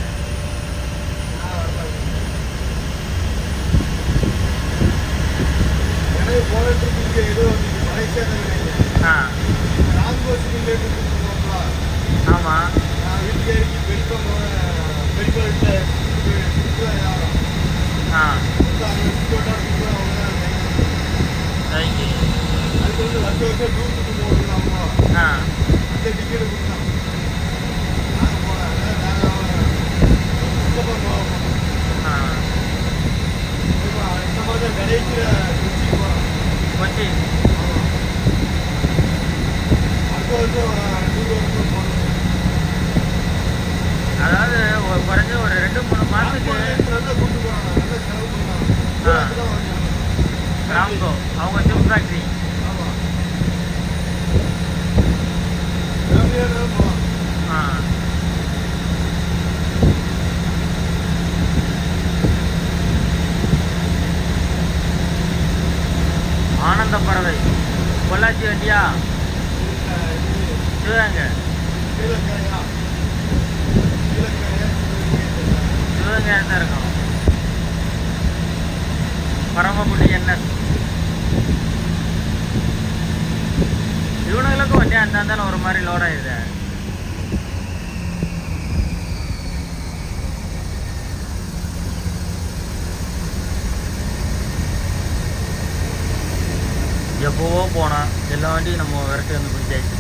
எனக்கு போன ட்ரிப் இங்கே ஏதோ மலேசியா ஆ ராம்கோச் ரிலேட்டட் போகலாம் ஆமா நான் வீட்டுக்கு இறக்கி பெருக்கம் பெருக்கம் வீட்டில் யாரும் ஆ அங்கே சுத்தோட்டா சுத்தம் அவங்க தான் ரைட்டு அதுக்கு வந்து வருஷம் வருஷம் டூருக்கு போகணும் அம்மா ஆ அந்த டிக்கெட் கொடுத்தான் நாங்கள் போனேன் நாங்கள் சுத்தமாக போவோம் ஆ இந்த மாதிரி தான் கடைசியில் திருச்சி போகிறோம் கொச்சி அடுத்த வருஷம் டூர் வருஷம் போகணும் அதாவது ஒரு குறைஞ்ச ஒரு ரெண்டு மூணு மாசத்துக்கு நல்லா கூட்டு போகிறாங்க நல்லா செலவு பண்ணுறாங்க ஆ. தான் வருஷம் ராம்கோ அவங்க சிப் ஃபேக்ட்ரி ஆமாம் ஃபேமிலியாக தான் போகலாம் ஆ ஆனந்த பறவை பொள்ளாச்சி வண்டியா சிவகங்கை கீழக்காயா கீழக்காயா சிவகங்கை தான் இருக்கும் பரமக்குடி என்எஸ் இவனுங்களுக்கும் வண்டி அந்த இருந்தாலும் ஒரு மாதிரி லோட் ஆயிடுது எப்போவோ போனான் எல்லா வண்டியும் நம்ம விரட்டி வந்து பிடிச்சாச்சு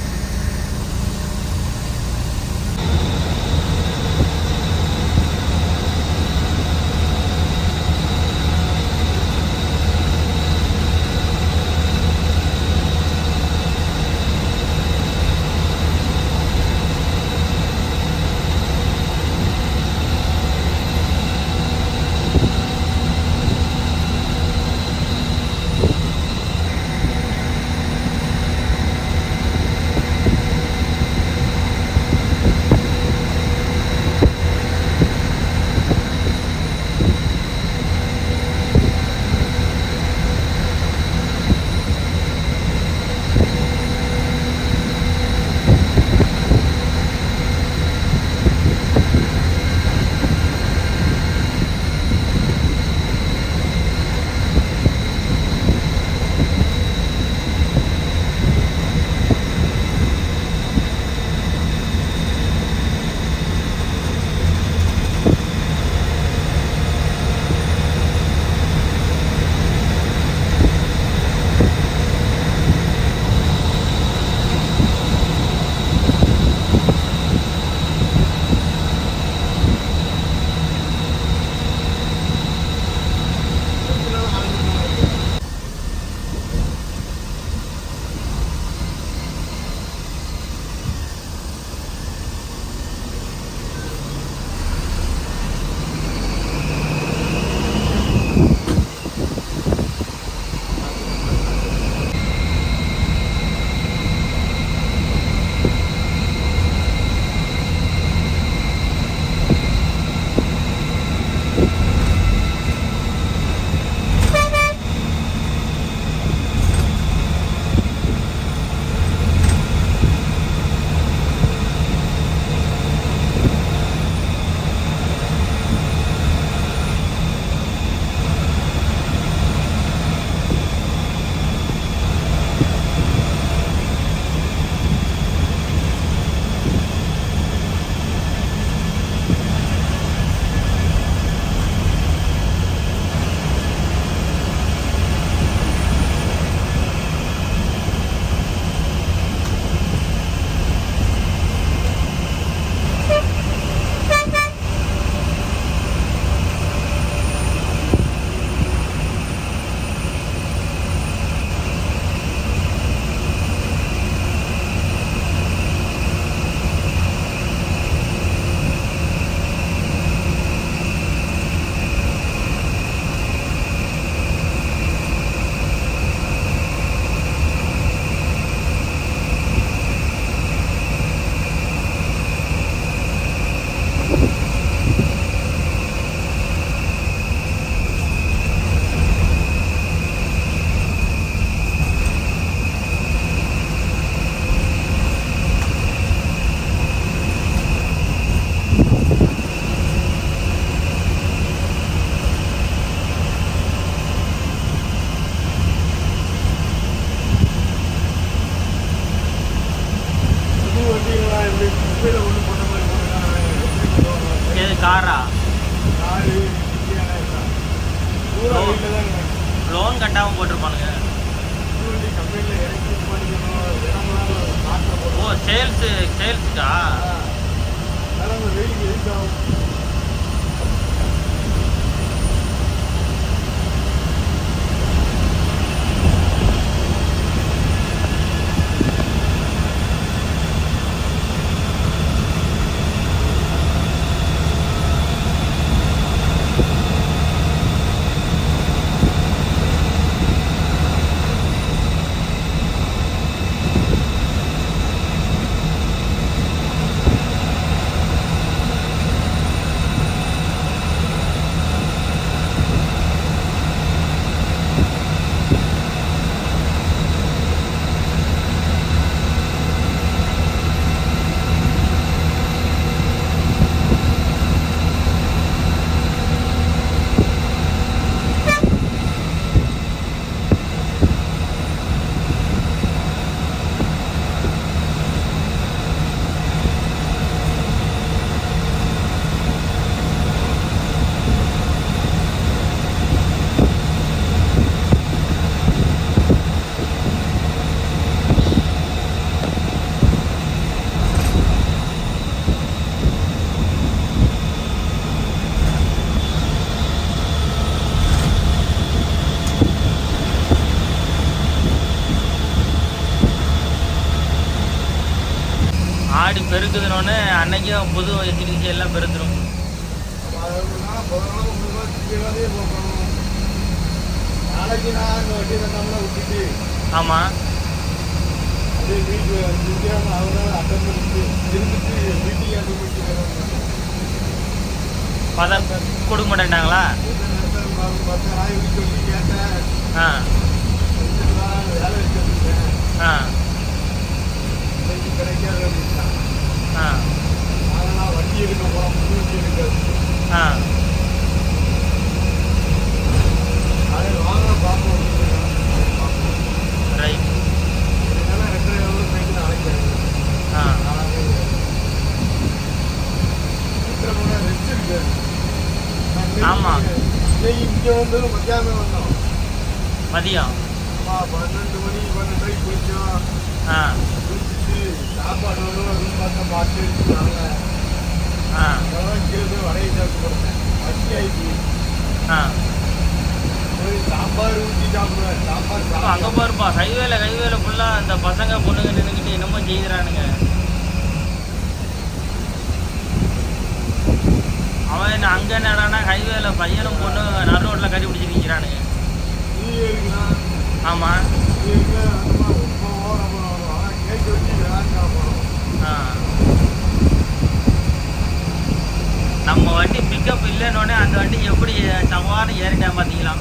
சேல்ஸுக்கா அதனால அந்த வெயிலுக்கு எதுக்கு ஆகும் ஆடி பெருக்குதுனோடனே அன்னைக்கும் புது எச்சிடிச்சி எல்லாம் பெருத்துரும் அப்ப அது எப்படின்னா, முதல்ல உங்களுக்கு வந்து திங்கட்கிழமையே போகணும். நாளைக்கு நான் அங்க வண்டி தந்தாமலாம் விட்டுட்டு ஆமாம் அப்படியே வீட்டு திங்கட்கிழமை அவரால் அட்டன் பண்ணிட்டு இருந்துட்டு மீட்டிங் அட்டன் பண்ணிட்டு பத கொடுக்க மாட்டேன்ட்டாங்களா பத்து நாளைக்கு சொல்லி கேட்டேன் ஆ செஞ்சுட்டுதான் வேலை வச்சிருந்தேன் ஆ இன்னைக்கு கிடைக்காது அப்படின்ட்டான் ஆ அதனால் வண்டி எடுக்க போகிறோம் புது வண்டி எடுக்க ஆ அதை வாங்க பார்ப்போம் அப்படின்னு பார்ப்போம் ரைட் இதனால ரெண்டரை எவ்வளோ போயிட்டு நாளைக்கு ஆ நாளாவே ரெண்டரை மணி நேரம் ரெஸ்ட் இருக்கு ஆமா. இன்னைக்கு இங்கே வந்தது மத்தியானம் வந்தோம் மதியம் அம்மா பன்னெண்டு மணி பன்னெண்டரைக்கு குளிச்சோம் ஆ குளிச்சுட்டு சாப்பாடு வரும் ரூம் பார்த்தா பார்த்து எடுத்துனாங்க ஆ அதெல்லாம் கீழே போய் வடையை சாப்பிட்டு போட்டேன் பசி ஆயிடுச்சு ஆ போய் சாம்பார் ஊற்றி சாப்பிடுவேன் சாம்பார் அப்ப அங்க சாப்பிடுவேன் பாருப்பா ஹைவேல ஹைவேல ஃபுல்லா அந்த பசங்க பொண்ணுங்க நின்னுக்கிட்டு என்னமோ செய்கிறானுங்க அவன் என்ன அங்க என்னடானா ஹைவேல பையனும் பொண்ணு நடு ரோட்ல கட்டி பிடிச்சி நிக்கிறானுங்க நீ இருக்கலாம் ஆமா நீ இருக்கலாம் அம்மா ரொம்ப ஓரம் போகணும் ஆனால் கேட்க வச்சு வேண்டாம் போகணும் ஆ. நம்ம வண்டி பிக்கப் இல்லைன்னொடனே அந்த வண்டி எப்படி சவான்னு ஏறிட்டேன் பார்த்தீங்களா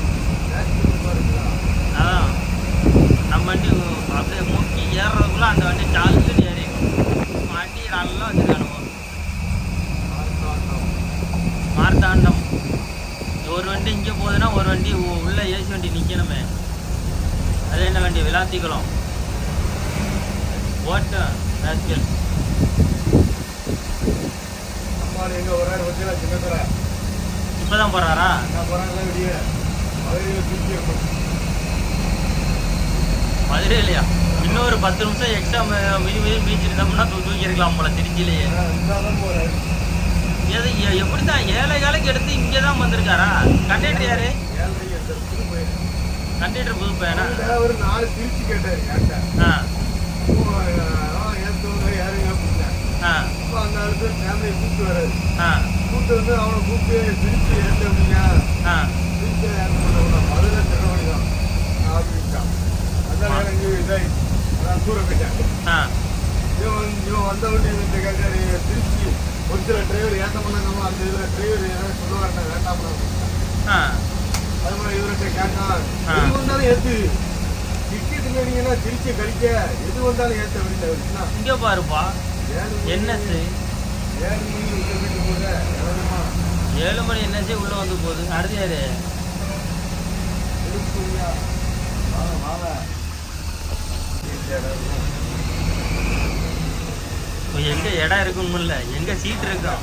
அதான் நம்ம வண்டி அப்படியே முக்கி ஏறுறதுக்குள்ள அந்த வண்டி சாலுன்னு ஏறி வண்டி நல்லா வச்சுருக்கானுவோம் மார்த்தாண்டம் ஒரு வண்டி இங்கே போகுதுன்னா ஒரு வண்டி உ- உள்ள ஏசி வண்டி நிற்கணுமே அது என்ன வண்டி விளாத்திக்குளம் ஓட்டம் ராஸ்கல் அம்மா எங்க ஒரு வச்சுல சின்னத்துல இப்பதான் போறாரா நான் போறாங்க விடிய மதுரையில் தூக்கி வைக்கணும். மதுரையிலையா இன்னொரு பத்து நிமிஷம் எக்ஸ்ட்ரா மிதி மிதி மிதிச்சிருந்தோம்னா தூ தூக்கி இருக்கலாம் போல திருச்சியிலேயே நான் இந்தாதான் போறேன் எது எ- எப்படிதான் ஏழை காலைக்கு எடுத்து இங்கே தான் வந்திருக்காரா கண்டக்டர் யாரு ஏழரை எட்டு புது பையன். கண்டக்டர் புது பையனா அவன்கிட்ட ஒரு நாலு திருச்சி கேட்டாரு என்கிட்ட. ஆ அப்போ, அஹ், ஏத்துவங்க யாருங்க அப்படின்னேன். ஆ அப்போ அந்த ஆளுக்கு ஃபேமிலியை கூப்பிட்டு வராரு ஆ கூப்பிட்டு வந்து அவனை கூப்பிட்டு திருச்சி ஏற்று அப்படிங்க ஆ திருச்சி ஏற்ற பண்ண மதுரை திருநெல்வேலி தான் அப்படின்ட்டான் அதான் எனக்கு இதாயிடுச்சு அதான் தூரம் போயிட்டேன் ஆ இவன் இவன் வந்த உடனே இவன்கிட்ட கேட்டாரு திருச்சி ஒரு சில டிரைவர் ஏற்ற பண்ணாங்கம்மா அந்த இதில் டிரைவர் ஏதாவது சொல்லுவாங்க வேண்டாம் ஆ அது மாதிரி இவர்கிட்ட கேட்டான் ஆ. எது வந்தாலும் ஏத்து டிக்கெட் இல்லைனீங்கன்னா திருச்சி கழிக்க எது வந்தாலும் ஏத்த அப்படின்னு இங்கே பாருப்பா என்எஸ் ஏழு மணி உள்ள வீட்டு போக எவ்வளோமா ஏழு மணி என்எஸ்ஸே உள்ள வந்து போகுது அடுத்து யாரு எடுத்துக்கோங்க வாங்க வாங்க இப்போ எங்க இடம் இருக்குன்னு இல்லை எங்க சீட் இருக்கும்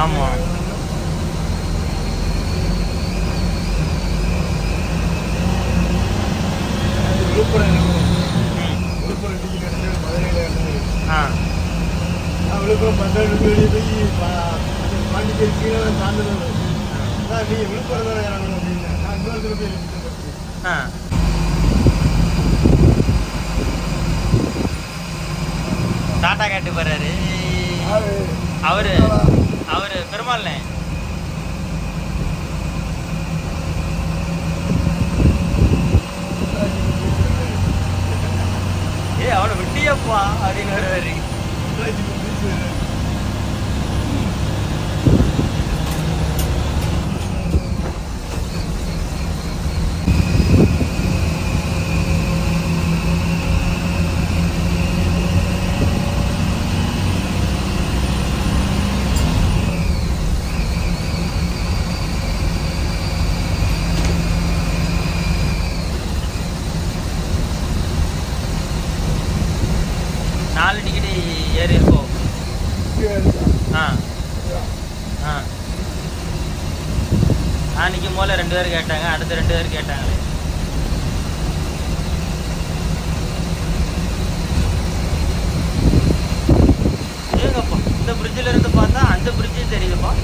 ஆமா விழுப்புரம் இறங்கணும். ம் விழுப்புரம் டிக்கெட் எடுத்து மதுரையில் இறங்கணும். ஆ நான் விழுப்புரம் பஸ் ஸ்டாண்டு வெளியே போய் பா- பாண்டிச்சேரி கீழே தாண்டணும் அதான் நீங்க விழுப்புரம் தானே இறங்கணும் அப்படின்னு நான் இன்னொரு போய் எழுதிட்டேன் ஆ டாட்டா காட்டு போறாரு அவரு அவரு பெருமாள்ண்ணே ஏ அவனை விட்டியப்பா அப்படின்னு வருவாரு நாலு டிக்கெட் ஏறி இருக்கோம் ஆ ஆ அன்னைக்கு முதல்ல ரெண்டு பேர் கேட்டாங்க அடுத்த ரெண்டு பேர் கேட்டாங்களே ஏங்கப்பா இந்த பிரிட்ஜில் இருந்து பார்த்தா அந்த பிரிட்ஜு தெரியுதுப்பா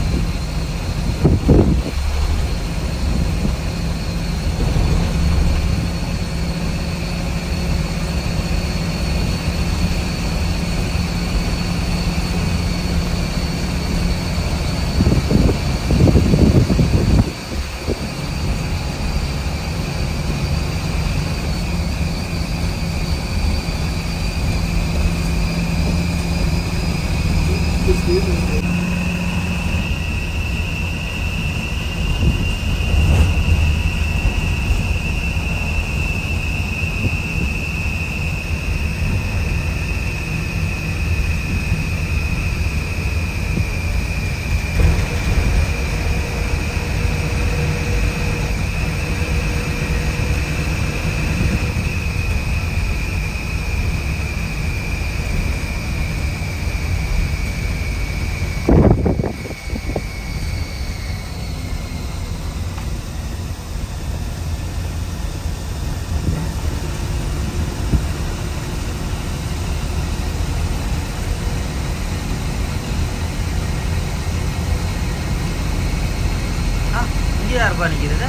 ஆ இங்கே யாருப்பா நிற்கிறது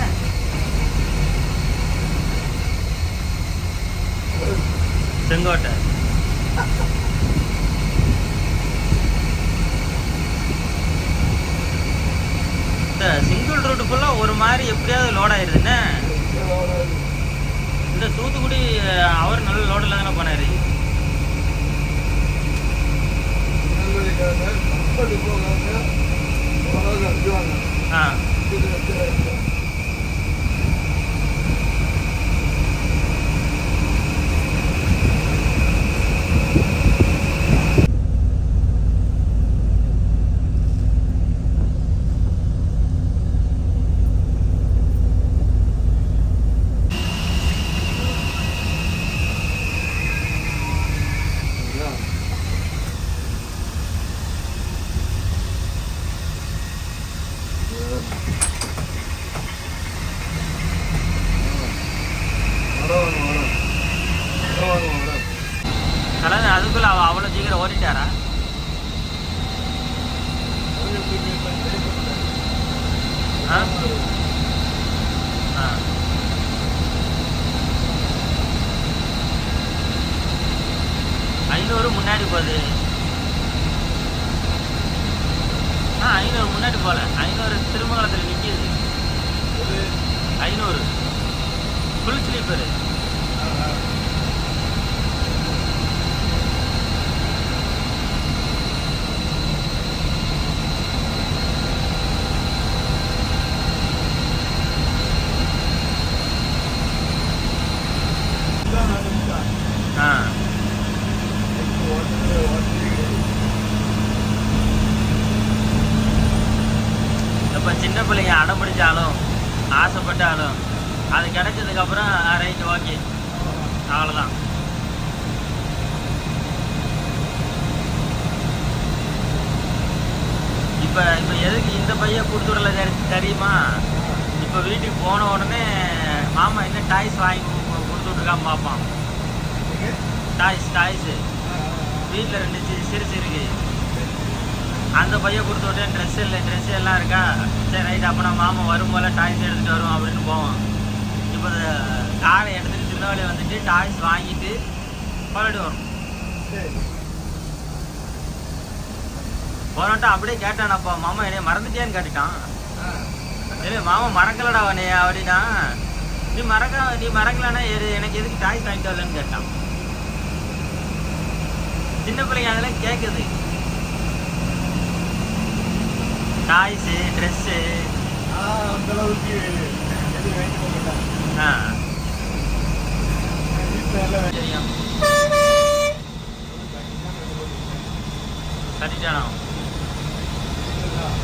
செங்கோட்டை இந்த சிங்கிள் ரூட்டு ஃபுல்லாக ஒரு மாதிரி எப்படியாவது லோட் ஆயிருதுண்ணே இந்த தூத்துக்குடி அஹ், அவர் நல்ல லோடில் தானே போனாரு ஆ கலந்து அதுக்குள்ள அவ அவ்வளோ சீக்கிரம் ஓடிட்டாரா ஆ ஆ ஐநூறு முன்னாடி போகுது ஆ ஐநூறு முன்னாடி போகல ஐநூறு திருமங்கலத்தில் நிற்கிது ஐநூறு ஃபுல் ஸ்லீப்பரு ஆ இப்போ சின்ன பிள்ளைங்க அடம் பிடிச்சாலும் ஆசைப்பட்டாலும் அது கிடைச்சதுக்கப்புறம் ரைட் ஓகே அவ்வளோதான் இப்போ இப்போ எதுக்கு இந்த பையன் கொடுத்துடல தெரியுமா இப்போ வீட்டுக்கு போன உடனே மாமா என்ன டாய்ஸ் வாங்கி கு- கொடுத்துட்ருக்கான் பார்ப்பான் டாய்ஸ் டாய்ஸு வீட்டில் ரெண்டு சி- சிறுசு இருக்கு அந்த பையன் கொடுத்து விட்டேன் ட்ரெஸ் இல்லை ட்ரெஸ் எல்லாம் இருக்கா சரி ரைட் அப்போ நான் மாமா வரும்போல டாய்ஸ் எடுத்துகிட்டு வரும் அப்படின்னு போவோம் இப்போ காரை எடுத்துகிட்டு திருநெல்வேலி வந்துட்டு டாய்ஸ் வாங்கிட்டு மறுபடியும் வரும் சரி போனோட்டா அப்படியே கேட்டானப்பா மாமா என்னைய மறந்துட்டியான்னு கேட்டுட்டான் ஆ. இல்லை மாமா மறக்கலடா அவனே அப்படின்னா நீ மறக்க நீ மறக்கலன்னா எது- எனக்கு எதுக்கு டாய்ஸ் வாங்கிட்டு வரலன்னு கேட்டான் சின்ன பிள்ளைங்க அதெல்லாம் கேட்குது டாய்ஸு ட்ரெஸ்ஸு ஆ, அந்த அளவுக்கு எதுவும் வாங்கி போக மாட்டாங்க. ஆ வீட்டுல எல்லாம் வாங்கி தெரியும் கட்டிட்டானோ போட்டுருக்காங்க.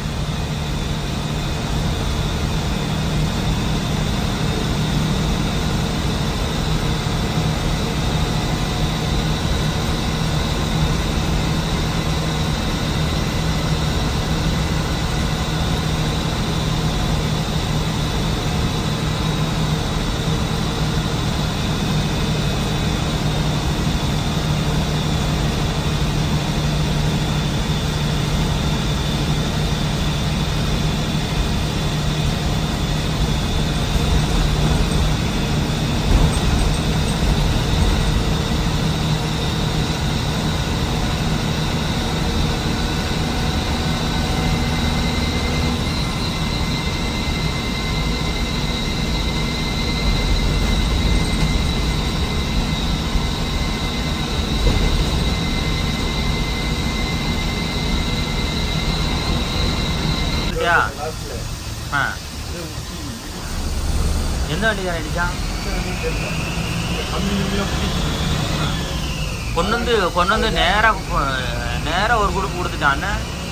இருக்கியா லாஸ்ட்ல ஆ இது முக்கி. எந்த வண்டிக்காரன் அடிச்சான் கம்மி கம்மியா பிடிச்சி. கொண்டு வந்து கொண்டு வந்து நேராக நேராக ஒரு குரூப் கொடுத்துட்டான்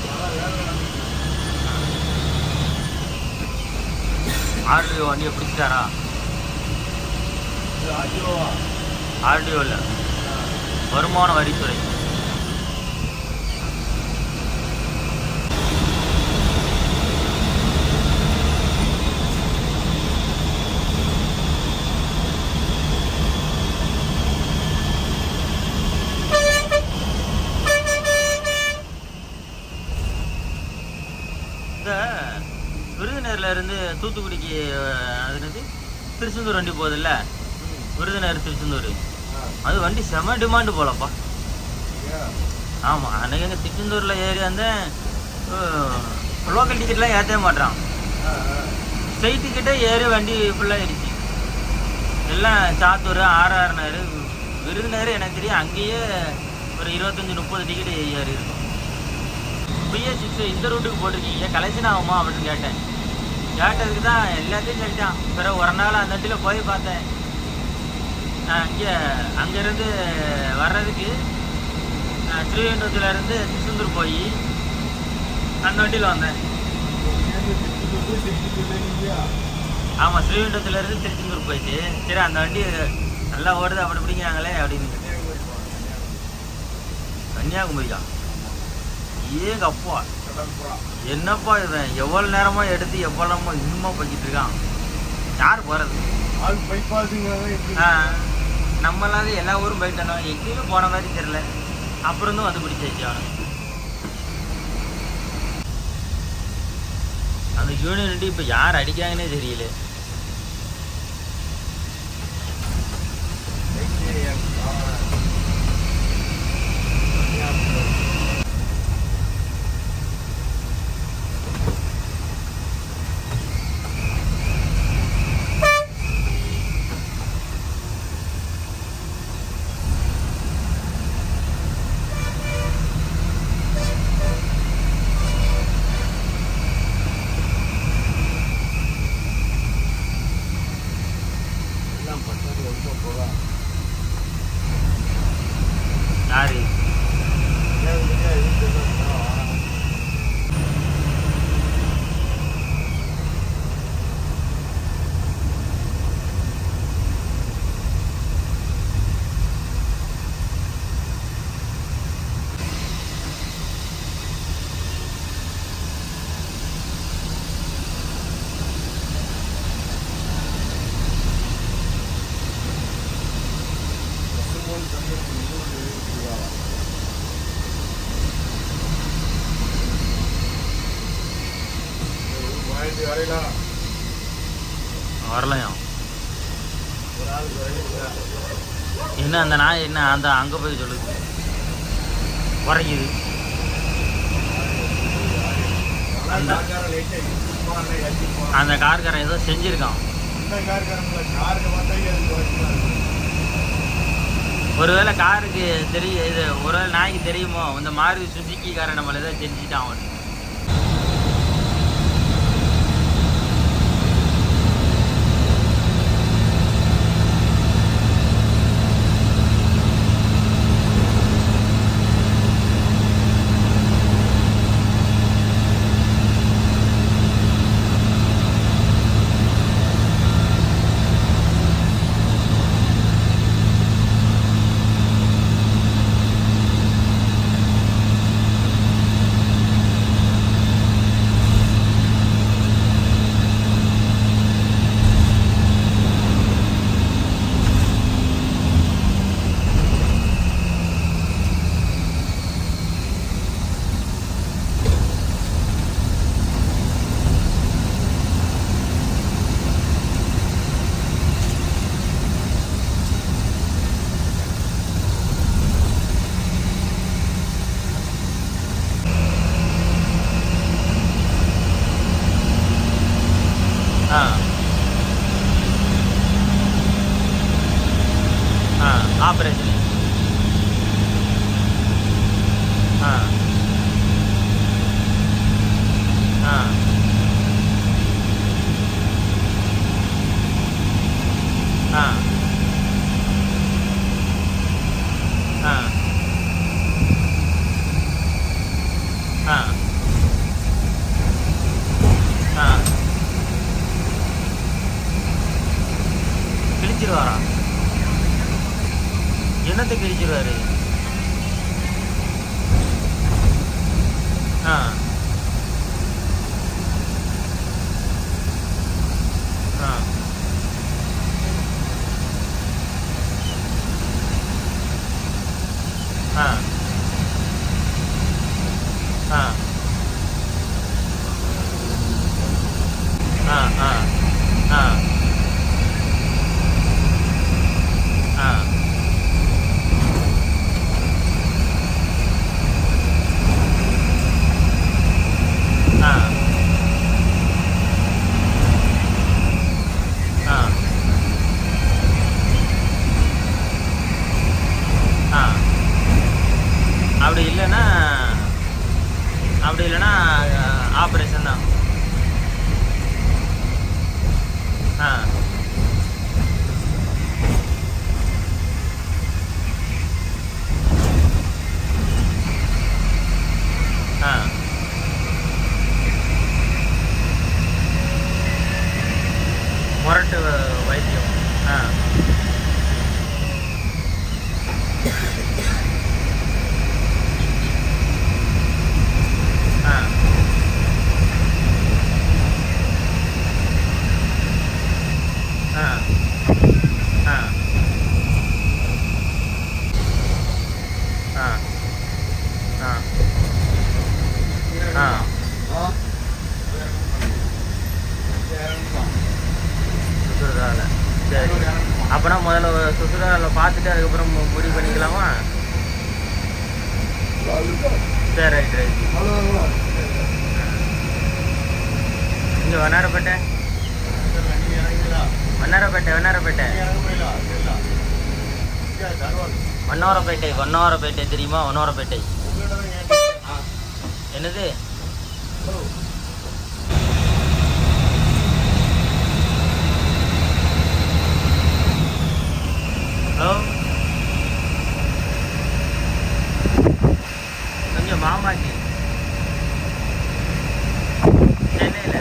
ஆர்டிஓ வண்டியை பிடிச்சிட்டாரா இது ஆர்டிஓவா? ஆர்டிஓ இல்லை வருமான வரித்துறை இந்த விருதுநகர்ல இருந்து தூத்துக்குடிக்கு அஹ், அது என்னது திருச்செந்தூர் வண்டி போகுதுல்ல ம். விருதுநகர் திருச்செந்தூர் ஆ, அது வண்டி செம டிமாண்டு போலப்பா சரியா? ஆமாம் அன்னைக்கு எங்கள் திருச்செந்தூரில் ஏறி அந்த லோக்கல் டிக்கெட்லாம் ஏற்றவே மாட்றான் ஆ, ஆ. ஸ்ட்ரெயிட் டிக்கெட்டே ஏறி வண்டி ஃபுல்லாக ஏறிச்சு எல்லாம் சாத்தூர் ஆர்ஆர்னாரு விருதுநகர் எனக்கு தெரியும் அங்கேயே ஒரு இருபத்தஞ்சி முப்பது டிக்கெட் ஏறி இருக்கும் பிஎஸ் சிக்ஸ் இந்த ரூட்டுக்கு போட்டிருக்கீங்க கலெக்ஷன் ஆகுமா அப்படின்னு கேட்டேன் கேட்டதுக்கு தான் எல்லாத்தையும் சொல்லிட்டான் பிறகு ஒரு நாள் அந்த வண்டியில் போய் பார்த்தேன் அங்கே அங்கேருந்து வர்றதுக்கு ஸ்ரீவைண்டத்துலேருந்து திருச்செந்தூர் போய் அந்த வண்டியில் வந்தேன் இங்கேருந்து திருச்சிக்கு போய் திருச்சிக்கு இல்லையா? ஆமாம் ஸ்ரீவைண்டத்துலேருந்து திருச்செந்தூர் போயிட்டு சரி அந்த வண்டி நல்லா ஓடுது அப்படி பிடிக்கிறாங்களே அப்படின்னு கன்னியாகுமரி போகலாம், கன்னியாகுமரி. கன்னியாகுமரியா ஏங்க அப்பா கடற்புறா. என்னப்பா இவன் எவ்வளோ நேரமா எடுத்து எவ்வளோ நேரமா இன்னுமா பண்ணிட்டு இருக்கான் யார் போகிறது ஆள் bypassங்கிறத எப்படி? நம்மளாவது எல்லா ஊரும் போயிட்டோம் எங்கேயுமே போன மாதிரி தெரியல அப்புறம் தான் வந்து பிடிச்சாச்சு அவனுக்கு அந்த யூனியன்டி இப்போ யார் அடிக்கிறாங்கன்னே தெரியல ஐக்கியம், ஆ. கன்னியாகுமரி. எல்லாம் பட்டது ரொம்ப போகலாம் யாரு ஏன் தம்பி வரையலாம் வரலையாம் ஒரு ஆள் வரையில என்ன அந்த நாய் என்ன அந்த அங்கே போய் சொல்லுது குறைக்குது அந்த காரை லைட்டை போவானே கட்டி போவான் அந்த கார்காரன் ஏதோ செஞ்சிருக்கான் இந்த காருக்காரங்கள காருக்கு பார்த்தா அது குறைக்கலாம் ஒருவேளை காருக்கு தெரிய இது ஒருவேளை நாய்க்கு தெரியுமோ இந்த மாதிரி சுசுக்கிக்காரன் நம்மள ஏதோ செஞ்சுட்டான் அவன் ஆ ஆ ஆப்ரேஷன் ஆ ஆ ஆ ஆ ஆ ஆ கிழிச்சிருவாரா என்னத்தை கிழிச்சிருவாரு ஆ ஆ ஆ ஆ ஆ ஆ ஆ ஆ ஆ ஆ ஆ அப்படி இல்லைன்னா அப்படி இல்லைன்னா ஆப்ரேஷன் தான் ஆ ஆ முரட்டு வ- வைத்தியம் ஆ ஆ ஆ ஆ ஆ ஆ ஆ சுசுறால சரி அப்போனா முதல்ல சுசுறால பார்த்துட்டு அதுக்கப்புறம் மு- முடிவு பண்ணிக்கலாமா சரி ரைட் ரைட் இங்கே வண்ணாரப்பேட்டை வண்ணாரப்பேட்டை வண்ணாரப்பேட்டை வண்ணாரப்பேட்டை வண்ணாரப்பேட்டை தெரியுமா வண்ணாரப்பேட்டை என்னது ஹலோ கொஞ்சம் மாமாக்கு சென்னையில்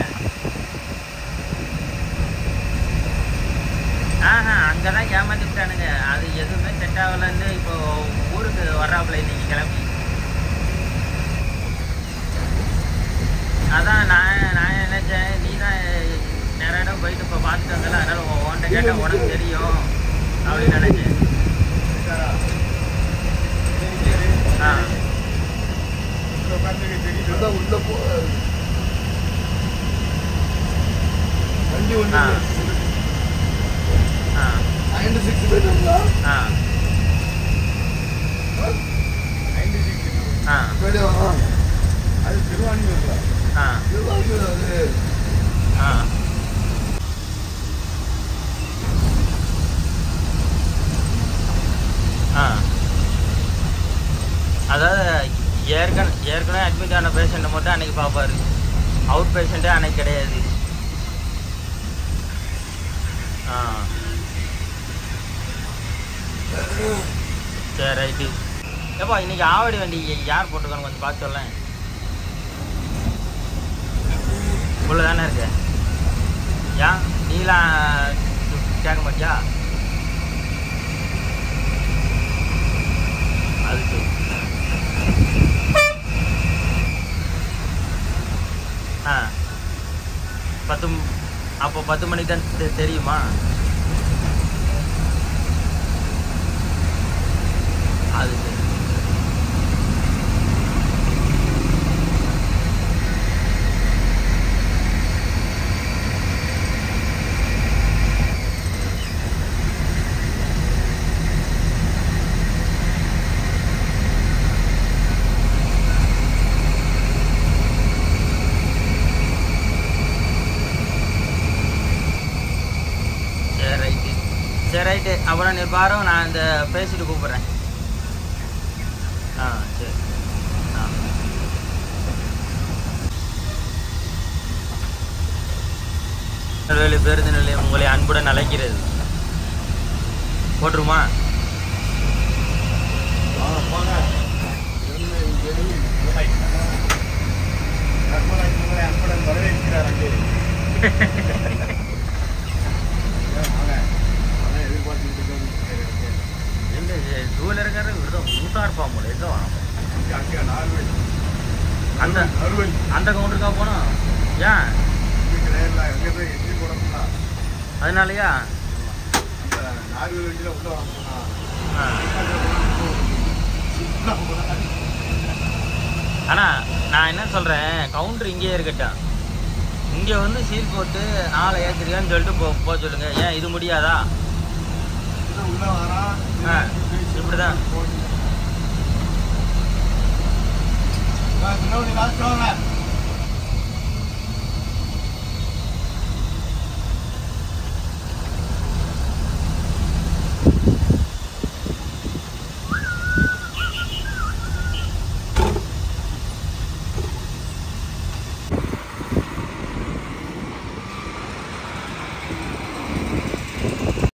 ஆஹா அங்கே தான் ஏமாத்தி விட்டானுங்க அது எதுவுமே செட் ஆகலன்னு இப்போ ஊருக்கு வர்றாப்புல இன்னைக்கு கிளம்பி அதான் நான் நான் நினைச்சேன் நீ தான் நிறைய இடம் போயிட்டு இப்போ பார்த்துட்டு வந்தல அதனால உன் உன்கிட்ட கேட்டால் உனக்கு தெரியும் அப்படின்னு நினைச்சேன் ஆ உள்ள போ வந்து ஆ. ஆ நைன்டி சிக்ஸ் போயிட்டு ஆ நைன்டி சிக்ஸ் ஆ அது திருவான்மையூர்ல ஆ அது ஆ ஆ அதாவது ஏற்கனவே ஏற்கனவே அட்மிட் ஆன பேஷண்ட்டை மட்டும் அன்னைக்கு பார்ப்பாரு அவுட் பேஷண்ட்டே அன்னைக்கு கிடையாது ஆ சரி ரைட்டு ஏப்பா இன்னைக்கு ஆவடி வண்டி யார் போட்டிருக்கான்னு கொஞ்சம் பார்த்து சொல்லேன் உள்ள தானே இருக்கு ஏன் நீலாம் கேட்க மாட்டியா அது சரி ஆ பத்து ம- அப்போ பத்து மணிக்கு தான் தெ- தெரியுமா அது சரி சரி ரைட்டு சரி ரைட்டு அப்புறம் நீ பாரு நான் இந்த பேசிட்டு கூப்பிட்றேன் ஆ சரி ஆ திருநெல்வேலி பேருந்து நிலையம் உங்களை அன்புடன் அழைக்கிறது போட்டுருமா வாங்க போங்க என்ன இங்கே உங்களை நர்மராஜ் உங்களை அன்புடன் வரவேற்கிறார் அங்கே ஏன் வாங்க அதான் எதிர்பார்த்துட்டு இருக்கோம் எங்க டூவீலருக்காரர் விடுதம் ஊட்டா இருப்பான் போல எங்க வாங்க அங்கே அங்கே நார்வல் அந்த நார்வல் அந்த கவுண்டருக்கா போனோம் ஏன் இதுக்கு நேரில் அங்கே போய் என்ட்ரி போடணும்னா அதனாலயா அந்த நார்வல் வண்டியில் உள்ள வரணும்னா ஆ. ஆனா நான் என்ன சொல்றேன் கவுண்டர் இங்கேயே இருக்கட்டும் இங்க வந்து சீல் போட்டு ஆளை ஏத்துறியான்னு சொல்லிட்டு போ போக சொல்லுங்க ஏன் இது முடியாதா உள்ள வரா ஆ, இப்படிதான். முன்னாடி லாஸ்ட் வாங்க